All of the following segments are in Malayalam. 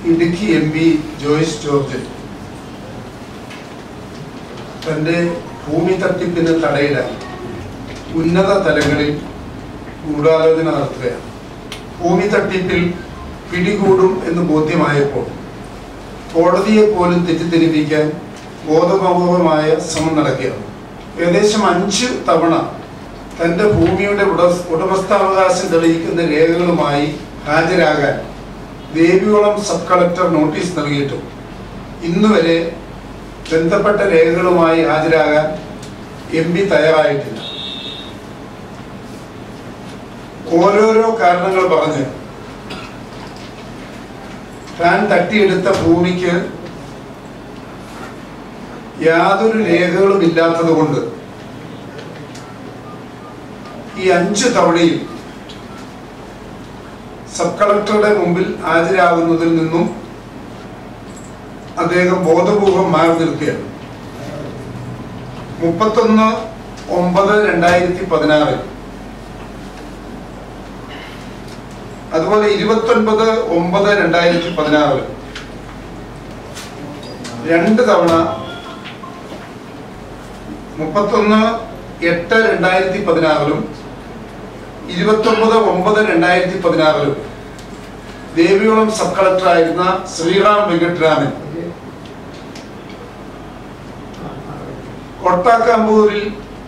ഇടുക്കി എം പി ജോയിസ് ജോർജ് തൻ്റെ ഭൂമി തട്ടിപ്പിന് തടയിടാൻ ഉന്നത തലങ്ങളിൽ ഗൂഢാലോചന നടത്തുകയാണ് ഭൂമി തട്ടിപ്പിൽ പിടികൂടും എന്ന് ബോധ്യമായപ്പോൾ കോടതിയെ പോലും തെറ്റിദ്ധരിപ്പിക്കാൻ ബോധപൂർവമായ ശ്രമം നടക്കുകയാണ് ഏകദേശം അഞ്ച് തവണ തൻ്റെ ഭൂമിയുടെ ഉട ഉടമസ്ഥാവകാശം തെളിയിക്കുന്ന രേഖകളുമായി ഹാജരാകാൻ ദേവികുളം സബ് കളക്ടർ നോട്ടീസ് നൽകിയിട്ടും ഇന്നുവരെ ബന്ധപ്പെട്ട രേഖകളുമായി ഹാജരാകാൻ എം പി തയ്യാറായിട്ടില്ല ഓരോരോ കാരണങ്ങൾ പറഞ്ഞ് താൻ തട്ടിയെടുത്ത ഭൂമിക്ക് യാതൊരു രേഖകളും ഇല്ലാത്തത് കൊണ്ട് ഈ അഞ്ച് തവണയും സബ് കളക്ടറുടെ മുമ്പിൽ ഹാജരാകുന്നതിൽ നിന്നും അദ്ദേഹം ബോധപൂർവം മാറി നിൽക്കുകയാണ് മുപ്പത്തൊന്ന് ഒമ്പത് രണ്ടായിരത്തി പതിനാറിൽ അതുപോലെ ഇരുപത്തൊൻപത് ഒമ്പത് രണ്ടായിരത്തി പതിനാറിൽ രണ്ട് തവണ മുപ്പത്തൊന്ന് എട്ട് രണ്ടായിരത്തി പതിനാറിലും ഇരുപത്തൊമ്പത് ഒമ്പത് രണ്ടായിരത്തി പതിനാറിലും ദേവികുളം സബ് കളക്ടറായിരുന്ന ശ്രീറാം വെങ്കട്ടരാമൻ കൊട്ടാക്കാമ്പൂരിൽ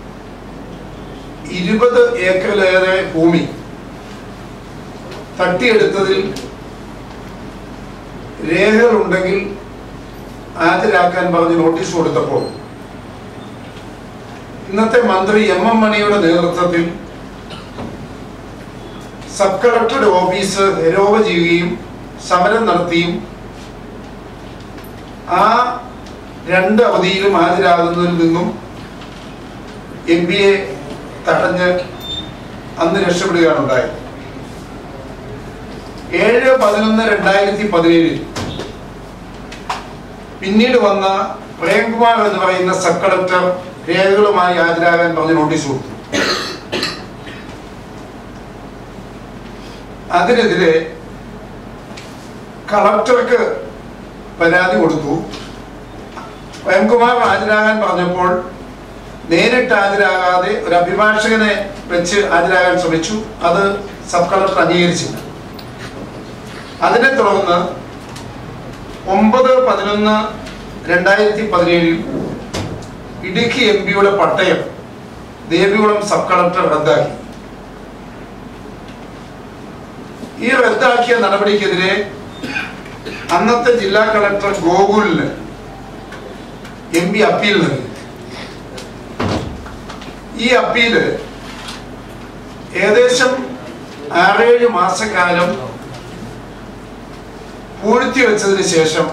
ഇരുപത് ഏക്കറിലേറെ ഭൂമി തട്ടിയെടുത്തതിൽ രേഖകളുണ്ടെങ്കിൽ ഹാജരാക്കാൻ പറഞ്ഞ് നോട്ടീസ് കൊടുത്തപ്പോൾ ഇന്നത്തെ മന്ത്രി എം എം മണിയുടെ നേതൃത്വത്തിൽ സബ് കളക്ടറുടെ ഓഫീസ് ഹെരോവ ചെയ്യുകയും സമരം നടത്തിയും ആ രണ്ട് അവധിയിലും ഹാജരാകുന്നതിൽ നിന്നും എം പിയെ തടഞ്ഞ് അന്ന് രക്ഷപ്പെടുകയാണ് ഉണ്ടായത് ഏഴ് പതിനൊന്ന് രണ്ടായിരത്തി പതിനേഴിൽ പിന്നീട് വന്ന പ്രേംകുമാർ എന്ന് പറയുന്ന സബ് കളക്ടർ രേഖകളുമായി ഹാജരാകാൻ പറഞ്ഞ് നോട്ടീസ് കൊടുത്തു അതിനെതിരെ കളക്ടർക്ക് പരാതി കൊടുത്തു പ്രേംകുമാർ ഹാജരാകാൻ പറഞ്ഞപ്പോൾ നേരിട്ട് ഹാജരാകാതെ ഒരു അഭിഭാഷകനെ വെച്ച് ഹാജരാകാൻ ശ്രമിച്ചു അത് സബ് കളക്ടർ അംഗീകരിച്ചില്ല അതിനെ തുടർന്ന് ഒമ്പത് പതിനൊന്ന് രണ്ടായിരത്തി പതിനേഴിൽ ഇടുക്കി എം പിയുടെ പട്ടയം ദേവികുളം സബ് കളക്ടർ റദ്ദാക്കി ഈ റദ്ദാക്കിയ നടപടിക്കെതിരെ അന്നത്തെ ജില്ലാ കളക്ടർ ഗോകുലിന് എം പി അപ്പീൽ നൽകി ഈ അപ്പീല് ഏകദേശം ആറേഴ് മാസക്കാലം പൂഴ്ത്തിവെച്ചതിന് ശേഷം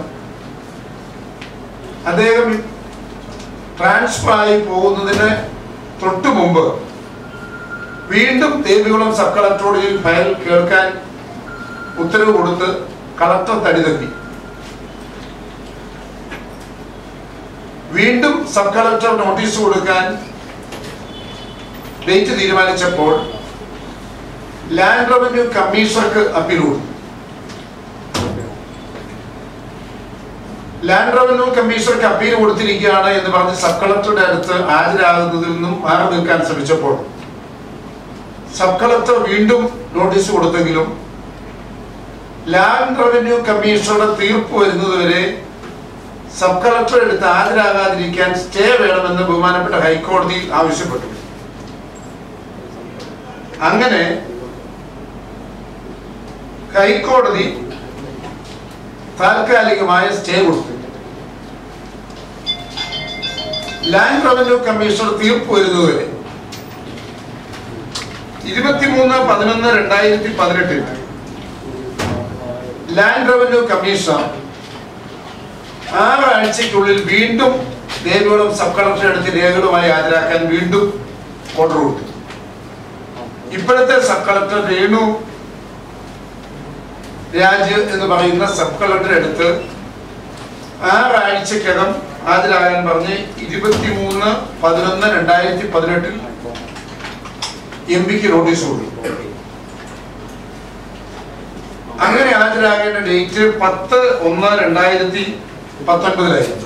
അദ്ദേഹം ട്രാൻസ്ഫർ ആയി പോകുന്നതിന് തൊട്ടു മുമ്പ് വീണ്ടും ദേവികുളം സബ് കളക്ടറോട് ഈ ഫയൽ കേൾക്കാൻ ഉത്തരവ് കൊടുത്ത് കളക്ടർ തടിതപ്പി വീണ്ടും സബ് കളക്ടർ നോട്ടീസ് കൊടുക്കാൻ ഡേറ്റ് തീരുമാനിച്ചപ്പോൾ ലാൻഡ് റവന്യൂ കമ്മീഷണർക്ക് അപ്പീൽ കൊടുത്തു ലാൻഡ് റവന്യൂ കമ്മീഷണർക്ക് അപ്പീൽ കൊടുത്തിരിക്കുകയാണ് എന്ന് പറഞ്ഞ് സബ് കളക്ടറുടെ അടുത്ത് ഹാജരാകുന്നതിൽ നിന്നും മാറി നിൽക്കാൻ ശ്രമിച്ചപ്പോൾ സബ് കളക്ടർ വീണ്ടും നോട്ടീസ് കൊടുത്തെങ്കിലും ലാൻഡ് റവന്യൂ കമ്മീഷണറുടെ തീർപ്പ് വരുന്നതുവരെ സബ് കളക്ടർ എടുത്ത് ഹാജരാകാതിരിക്കാൻ സ്റ്റേ വേണമെന്ന് ബഹുമാനപ്പെട്ട ഹൈക്കോടതി ആവശ്യപ്പെട്ടു അങ്ങനെ ഹൈക്കോടതി താൽക്കാലികമായ സ്റ്റേ കൊടുത്തു ലാൻഡ് റവന്യൂ കമ്മീഷണർ തീർപ്പ് വരുന്നതുവരെ ഇരുപത്തിമൂന്ന് പതിനൊന്ന് രണ്ടായിരത്തി പതിനെട്ടിൽ ലാൻഡ് റവന്യൂ കമ്മീഷണർ ആറാഴ്ചയ്ക്കുള്ളിൽ വീണ്ടും ദേവികുളം സബ് കളക്ടറെ അടുത്ത് രേഖകളുമായി ഹാജരാക്കാൻ വീണ്ടും ഓർഡർ കൊടുത്തു ഇപ്പോഴത്തെ സബ് കളക്ടർ രേണു രാജ് എന്ന് പറയുന്ന സബ് കളക്ടറെ അടുത്ത് ആറാഴ്ചക്കകം ഹാജരാകാൻ പറഞ്ഞ് ഇരുപത്തിമൂന്ന് പതിനൊന്ന് രണ്ടായിരത്തി പതിനെട്ടിൽ എം പിക്ക് നോട്ടീസ് കൊടുത്തു അങ്ങനെ ഹാജരാകേണ്ട ഡേറ്റ് പത്ത് ഒന്ന് രണ്ടായിരത്തി പത്തൊൻപതിലായിരുന്നു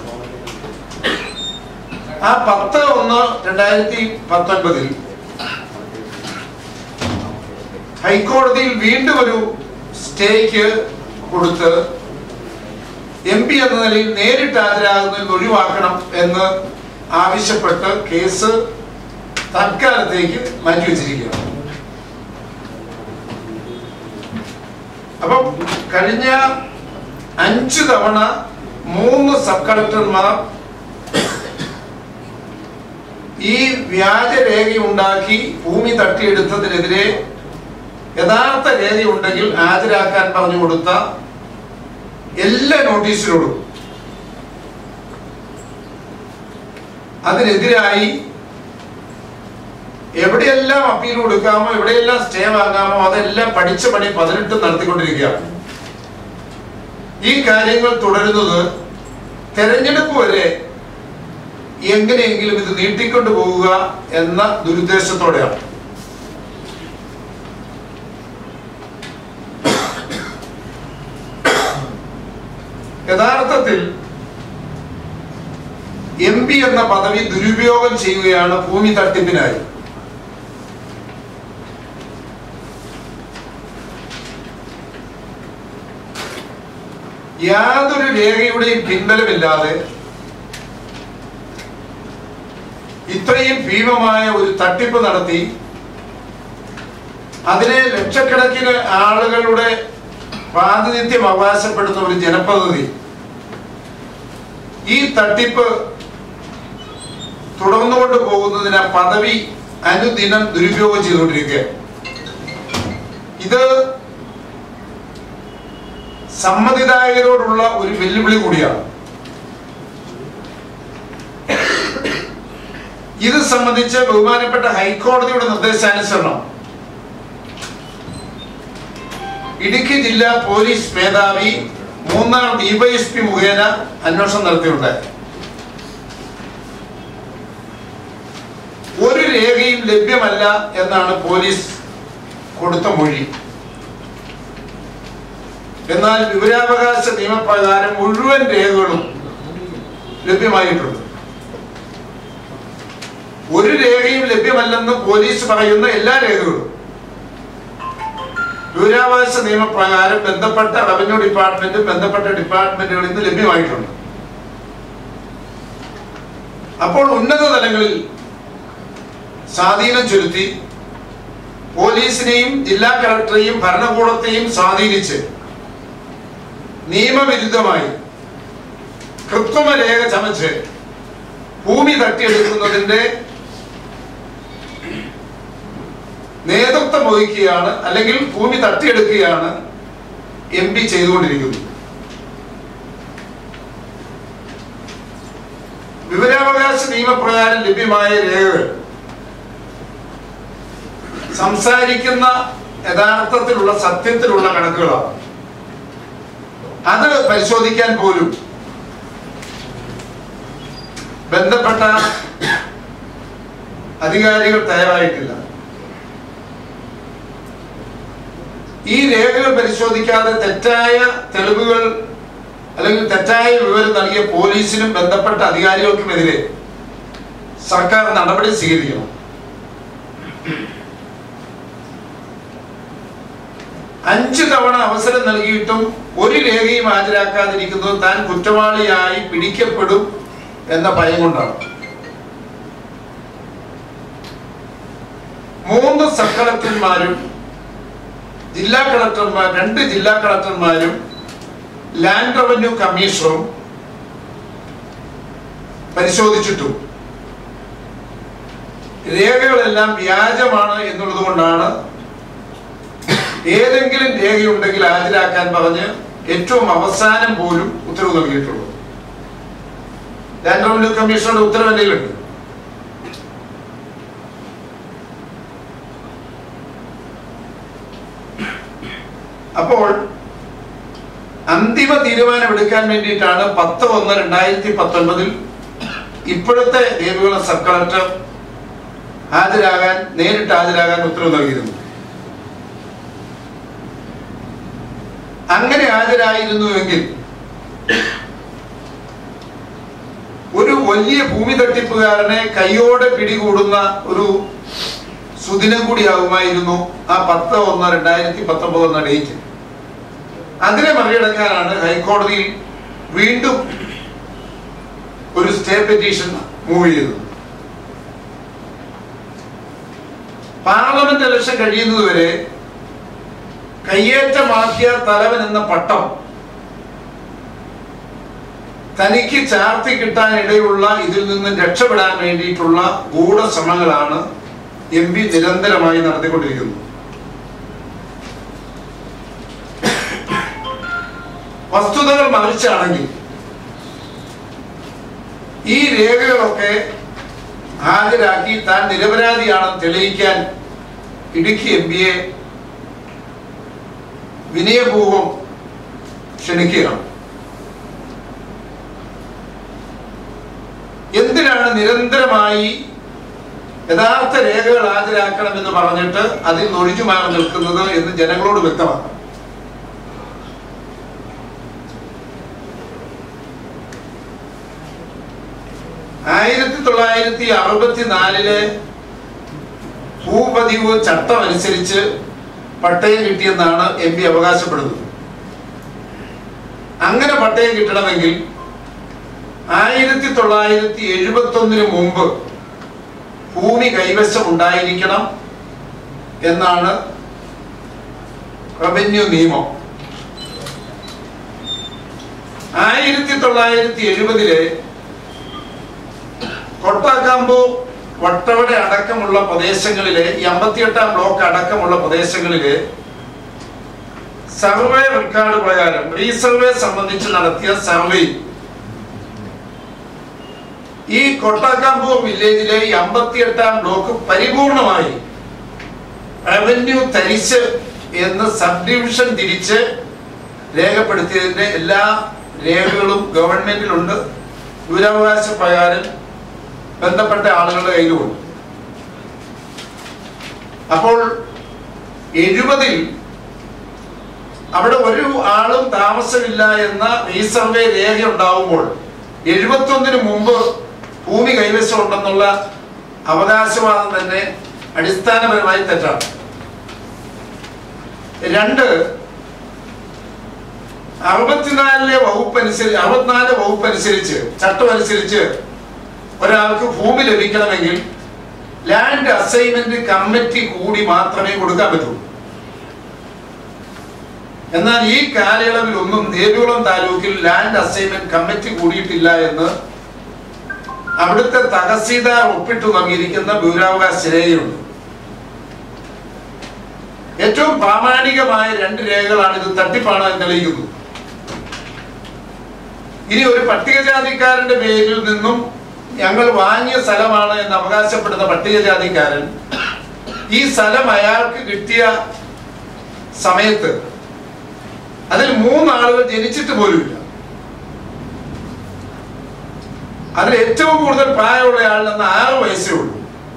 ആ പത്ത് ഒന്ന് രണ്ടായിരത്തി പത്തൊൻപതിൽ ഹൈക്കോടതിയിൽ വീണ്ടും ഒരു സ്റ്റേക്ക് കൊടുത്ത് എം പി എന്ന നിലയിൽ നേരിട്ട് ഹാജരാകുന്നതിൽ ഒഴിവാക്കണം എന്ന് ആവശ്യപ്പെട്ട് കേസ് തൽക്കാലത്തേക്ക് മാറ്റിവെച്ചിരിക്കുകയാണ് അപ്പം കഴിഞ്ഞ അഞ്ചു തവണ മൂന്ന് സബ് കളക്ടർമാർ ഈ വ്യാജരേഖയുണ്ടാക്കി ഭൂമി തട്ടിയെടുത്തതിനെതിരെ യഥാർത്ഥ രേഖയുണ്ടെങ്കിൽ ഹാജരാക്കാൻ പറഞ്ഞു കൊടുത്ത എല്ലാ നോട്ടീസിനോടും അതിനെതിരായി എവിടെയെല്ലാം അപ്പീൽ കൊടുക്കാമോ എവിടെയെല്ലാം സ്റ്റേ വാങ്ങാമോ അതെല്ലാം പഠിച്ച പണി പതിനെട്ട് നടത്തിക്കൊണ്ടിരിക്കുകയാണ് ഈ കാര്യങ്ങൾ തുടരുന്നത് തെരഞ്ഞെടുപ്പ് വരെ എങ്ങനെയെങ്കിലും ഇത് നീട്ടിക്കൊണ്ടു പോവുക എന്ന ദുരുദ്ദേശത്തോടെയാണ് യഥാർത്ഥത്തിൽ എം പി എന്ന പദവി ദുരുപയോഗം ചെയ്യുകയാണ് ഭൂമി തട്ടിപ്പിനായി യാതൊരു രേഖയുടെയും പിൻബലമില്ലാതെ ഇത്രയും ഭീമമായ ഒരു തട്ടിപ്പ് നടത്തി അതിനെ ലക്ഷക്കണക്കിന് ആളുകളുടെ പ്രാതിനിധ്യം അവകാശപ്പെടുന്ന ഒരു ജനപ്രതിനിധി ഈ തട്ടിപ്പ് തുടർന്നുകൊണ്ട് പോകുന്നതിന് ആ പദവി അനുദിനം ദുരുപയോഗം ചെയ്തുകൊണ്ടിരിക്കുക ഇത് സമ്മതിദായകരോടുള്ള ഒരു വെല്ലുവിളി കൂടിയാണ് ഇത് സംബന്ധിച്ച് ബഹുമാനപ്പെട്ട ഹൈക്കോടതിയുടെ നിർദ്ദേശാനുസരണം ഇടുക്കി ജില്ലാ പോലീസ് മേധാവി മൂന്നാർ ഡിവൈഎസ്പി മുഖേന അന്വേഷണം നടത്തിയുണ്ടായി ഒരു രേഖയും ലഭ്യമല്ല എന്നാണ് പോലീസ് കൊടുത്ത മൊഴി എന്നാൽ വിവരാവകാശ നിയമപ്രകാരം മുഴുവൻ രേഖകളും ലഭ്യമായിട്ടുണ്ട് ഒരു രേഖയും ലഭ്യമല്ലെന്ന് പോലീസ് പറയുന്ന എല്ലാ രേഖകളും വിവരാവകാശ നിയമപ്രകാരം ബന്ധപ്പെട്ട റവന്യൂ ഡിപ്പാർട്ട്മെന്റും ബന്ധപ്പെട്ട ഡിപ്പാർട്ട്മെന്റുകളിൽ നിന്ന് ലഭ്യമായിട്ടുണ്ട് അപ്പോൾ ഉന്നത തലങ്ങളിൽ സ്വാധീനം ചെലുത്തി പോലീസിനെയും ജില്ലാ കളക്ടറെയും ഭരണകൂടത്തെയും സ്വാധീനിച്ച് നിയമവിരുദ്ധമായി കൃത്രിമ രേഖ ചമച്ച് ഭൂമി തട്ടിയെടുക്കുന്നതിന്റെ നേതൃത്വം വഹിക്കുകയാണ് അല്ലെങ്കിൽ ഭൂമി തട്ടിയെടുക്കുകയാണ് എം പി ചെയ്തുകൊണ്ടിരിക്കുന്നത് വിവരാവകാശ നിയമപ്രകാരം ലഭ്യമായ രേഖകൾ സംസാരിക്കുന്ന യഥാർത്ഥത്തിലുള്ള സത്യത്തിലുള്ള കണക്കുകളാണ് അത് പരിശോധിക്കാൻ പോലും ബന്ധപ്പെട്ട അധികാരികൾ തയ്യാറായിട്ടില്ല ഈ രേഖകൾ പരിശോധിക്കാതെ തെറ്റായ തെളിവുകൾ അല്ലെങ്കിൽ തെറ്റായ വിവരം നൽകിയ പോലീസിനും ബന്ധപ്പെട്ട അധികാരികൾക്കുമെതിരെ സർക്കാർ നടപടി സ്വീകരിക്കണം അഞ്ചു തവണ അവസരം നൽകിയിട്ടും ഒരു രേഖയും ഹാജരാക്കാതിരിക്കുന്നത് താൻ കുറ്റവാളിയായി പിടിക്കപ്പെടും എന്ന ഭയം കൊണ്ടാണ് മൂന്ന് സബ് കളക്ടർമാരും ജില്ലാ കളക്ടർമാർ രണ്ട് ജില്ലാ കളക്ടർമാരും ലാൻഡ് റവന്യൂ കമ്മീഷണറും പരിശോധിച്ചിട്ടും രേഖകളെല്ലാം വ്യാജമാണ് എന്നുള്ളത് കൊണ്ടാണ് ഏതെങ്കിലും രേഖയുണ്ടെങ്കിൽ ഹാജരാക്കാൻ പറഞ്ഞ് ഏറ്റവും അവസാനം പോലും ഉത്തരവ് നൽകിയിട്ടുള്ളൂ ലാൻഡ് റവന്യൂ കമ്മീഷണറുടെ ഉത്തരവ് എൻ്റെ കയ്യിലുണ്ട് അപ്പോൾ അന്തിമ തീരുമാനം എടുക്കാൻ വേണ്ടിയിട്ടാണ് പത്ത് ഒന്ന് രണ്ടായിരത്തി പത്തൊൻപതിൽ ഇപ്പോഴത്തെ ദേവികുളം സബ് കളക്ടർ ഹാജരാകാൻ നേരിട്ട് ഹാജരാകാൻ ഉത്തരവ് നൽകിയിരുന്നു അങ്ങനെ ഹാജരായിരുന്നുവെങ്കിൽ ഒരു വലിയ ഭൂമി തട്ടിപ്പുകാരനെ കൈയോടെ പിടികൂടുന്ന ഒരു സുദിനം കൂടിയാകുമായിരുന്നു ആ പത്ത് ഒന്ന് രണ്ടായിരത്തി പത്തൊമ്പത് എന്ന ഡേറ്റ് അതിനെ മറികടക്കാനാണ് ഹൈക്കോടതിയിൽ വീണ്ടും ഒരു സ്റ്റേ പെറ്റീഷൻ മൂവ് ചെയ്തത് പാർലമെന്റ് ഇലക്ഷൻ കഴിയുന്നതുവരെ കയ്യേറ്റ മാഫിയ തലവൻ എന്ന പട്ടം തനിക്ക് ചാർത്തി കിട്ടാൻ ഇടയുള്ള ഇതിൽ നിന്ന് രക്ഷപ്പെടാൻ വേണ്ടിയിട്ടുള്ള ഗൂഢശ്രമങ്ങളാണ് എം പി നിരന്തരമായി നടത്തിക്കൊണ്ടിരിക്കുന്നത് വസ്തുതകൾ മറിച്ചാണെങ്കിൽ ഈ രേഖകളൊക്കെ ഹാജരാക്കി താൻ നിരപരാധിയാണെന്ന് തെളിയിക്കാൻ ഇടുക്കി എം പിയെ വിനയപൂർവം ക്ഷണിക്കുകയാണ് എന്തിനാണ് നിരന്തരമായി യഥാർത്ഥ രേഖകൾ ഹാജരാക്കണമെന്ന് പറഞ്ഞിട്ട് അതിൽ നിന്ന് ഒഴിഞ്ഞു മാറി നിൽക്കുന്നത് എന്ന് ജനങ്ങളോട് വ്യക്തമാക്കണം ആയിരത്തി തൊള്ളായിരത്തി അറുപത്തിനാലിലെ ഭൂപതിവ് ചട്ടം അനുസരിച്ച് പട്ടയം കിട്ടിയെന്നാണ് എം പി അവകാശപ്പെടുന്നത് അങ്ങനെ പട്ടയം കിട്ടണമെങ്കിൽ ആയിരത്തി തൊള്ളായിരത്തി എഴുപത്തി ഒന്നിന് മുമ്പ് ഭൂമി കൈവശം ഉണ്ടായിരിക്കണം എന്നാണ് റവന്യൂ നിയമം ആയിരത്തി തൊള്ളായിരത്തി എഴുപതിലെ കൊട്ടാക്കാമ്പോ വട്ടവട അടക്കമുള്ള പ്രദേശങ്ങളിലെ ഈ അമ്പത്തിയെട്ടാം ബ്ലോക്ക് അടക്കമുള്ള പ്രദേശങ്ങളിലെ സർവേ റെക്കോർഡ് പ്രകാരം റീസർവേ സംബന്ധിച്ച് നടത്തിയ സർവേ ഈ കൊട്ടാക്കാമ്പൂർ വില്ലേജിലെ ഈ അമ്പത്തിയെട്ടാം ബ്ലോക്ക് പരിപൂർണമായി റവന്യൂ തരിച്ച് എന്ന് സബ് ഡിവിഷൻ തിരിച്ച് രേഖപ്പെടുത്തിയതിന്റെ എല്ലാ രേഖകളും ഗവൺമെന്റിലുണ്ട് ദൂരാവകാശ പ്രകാരം ബന്ധപ്പെട്ട ആളുകളുടെ കയ്യിലുമുണ്ട് അപ്പോൾ എഴുപതിൽ അവിടെ ഒരു ആളും താമസമില്ല എന്ന റീസർവേ രേഖ ഉണ്ടാവുമ്പോൾ എഴുപത്തി ഒന്നിന് മുമ്പ് ഭൂമി കൈവശം ഉണ്ടെന്നുള്ള അവകാശവാദം തന്നെ അടിസ്ഥാനപരമായി തെറ്റാണ് രണ്ട് അറുപത്തിനാലിലെ വകുപ്പ് അനുസരിച്ച് അറുപത്തിനാല് വകുപ്പ് അനുസരിച്ച് ചട്ടം അനുസരിച്ച് ഒരാൾക്ക് ഭൂമി ലഭിക്കണമെങ്കിൽ ലാൻഡ് അസൈൻമെന്റ് കമ്മിറ്റി കൂടി മാത്രമേ കൊടുക്കാൻ പറ്റൂ എന്നാൽ ഈ കാലയളവിൽ ഒന്നും ദേവികുളം താലൂക്കിൽ ലാൻഡ് അസൈൻമെന്റ് കമ്മിറ്റി കൂടിയിട്ടില്ല എന്ന് അവിടുത്തെ തഹസീൽദാർ ഒപ്പിട്ടു നൽകിയിരിക്കുന്ന വിവരാവകാശ രേഖയുണ്ട് ഏറ്റവും പ്രാമാണികമായ രണ്ട് രേഖകളാണ് ഇത് തട്ടിപ്പാണ് എന്ന് തെളിയിക്കുന്നത് ഇനി ഒരു പട്ടികജാതിക്കാരന്റെ പേരിൽ നിന്നും ഞങ്ങൾ വാങ്ങിയ സ്ഥലമാണ് എന്ന് അവകാശപ്പെടുന്ന പട്ടികജാതിക്കാരൻ ഈ സ്ഥലം അയാൾക്ക് കിട്ടിയ സമയത്ത് അതിൽ മൂന്നാളുകൾ ജനിച്ചിട്ട് പോലുമില്ല അതിൽ ഏറ്റവും കൂടുതൽ പ്രായമുള്ള ആളിനെന്ന് ആറ് വയസ്സേ ഉള്ളൂ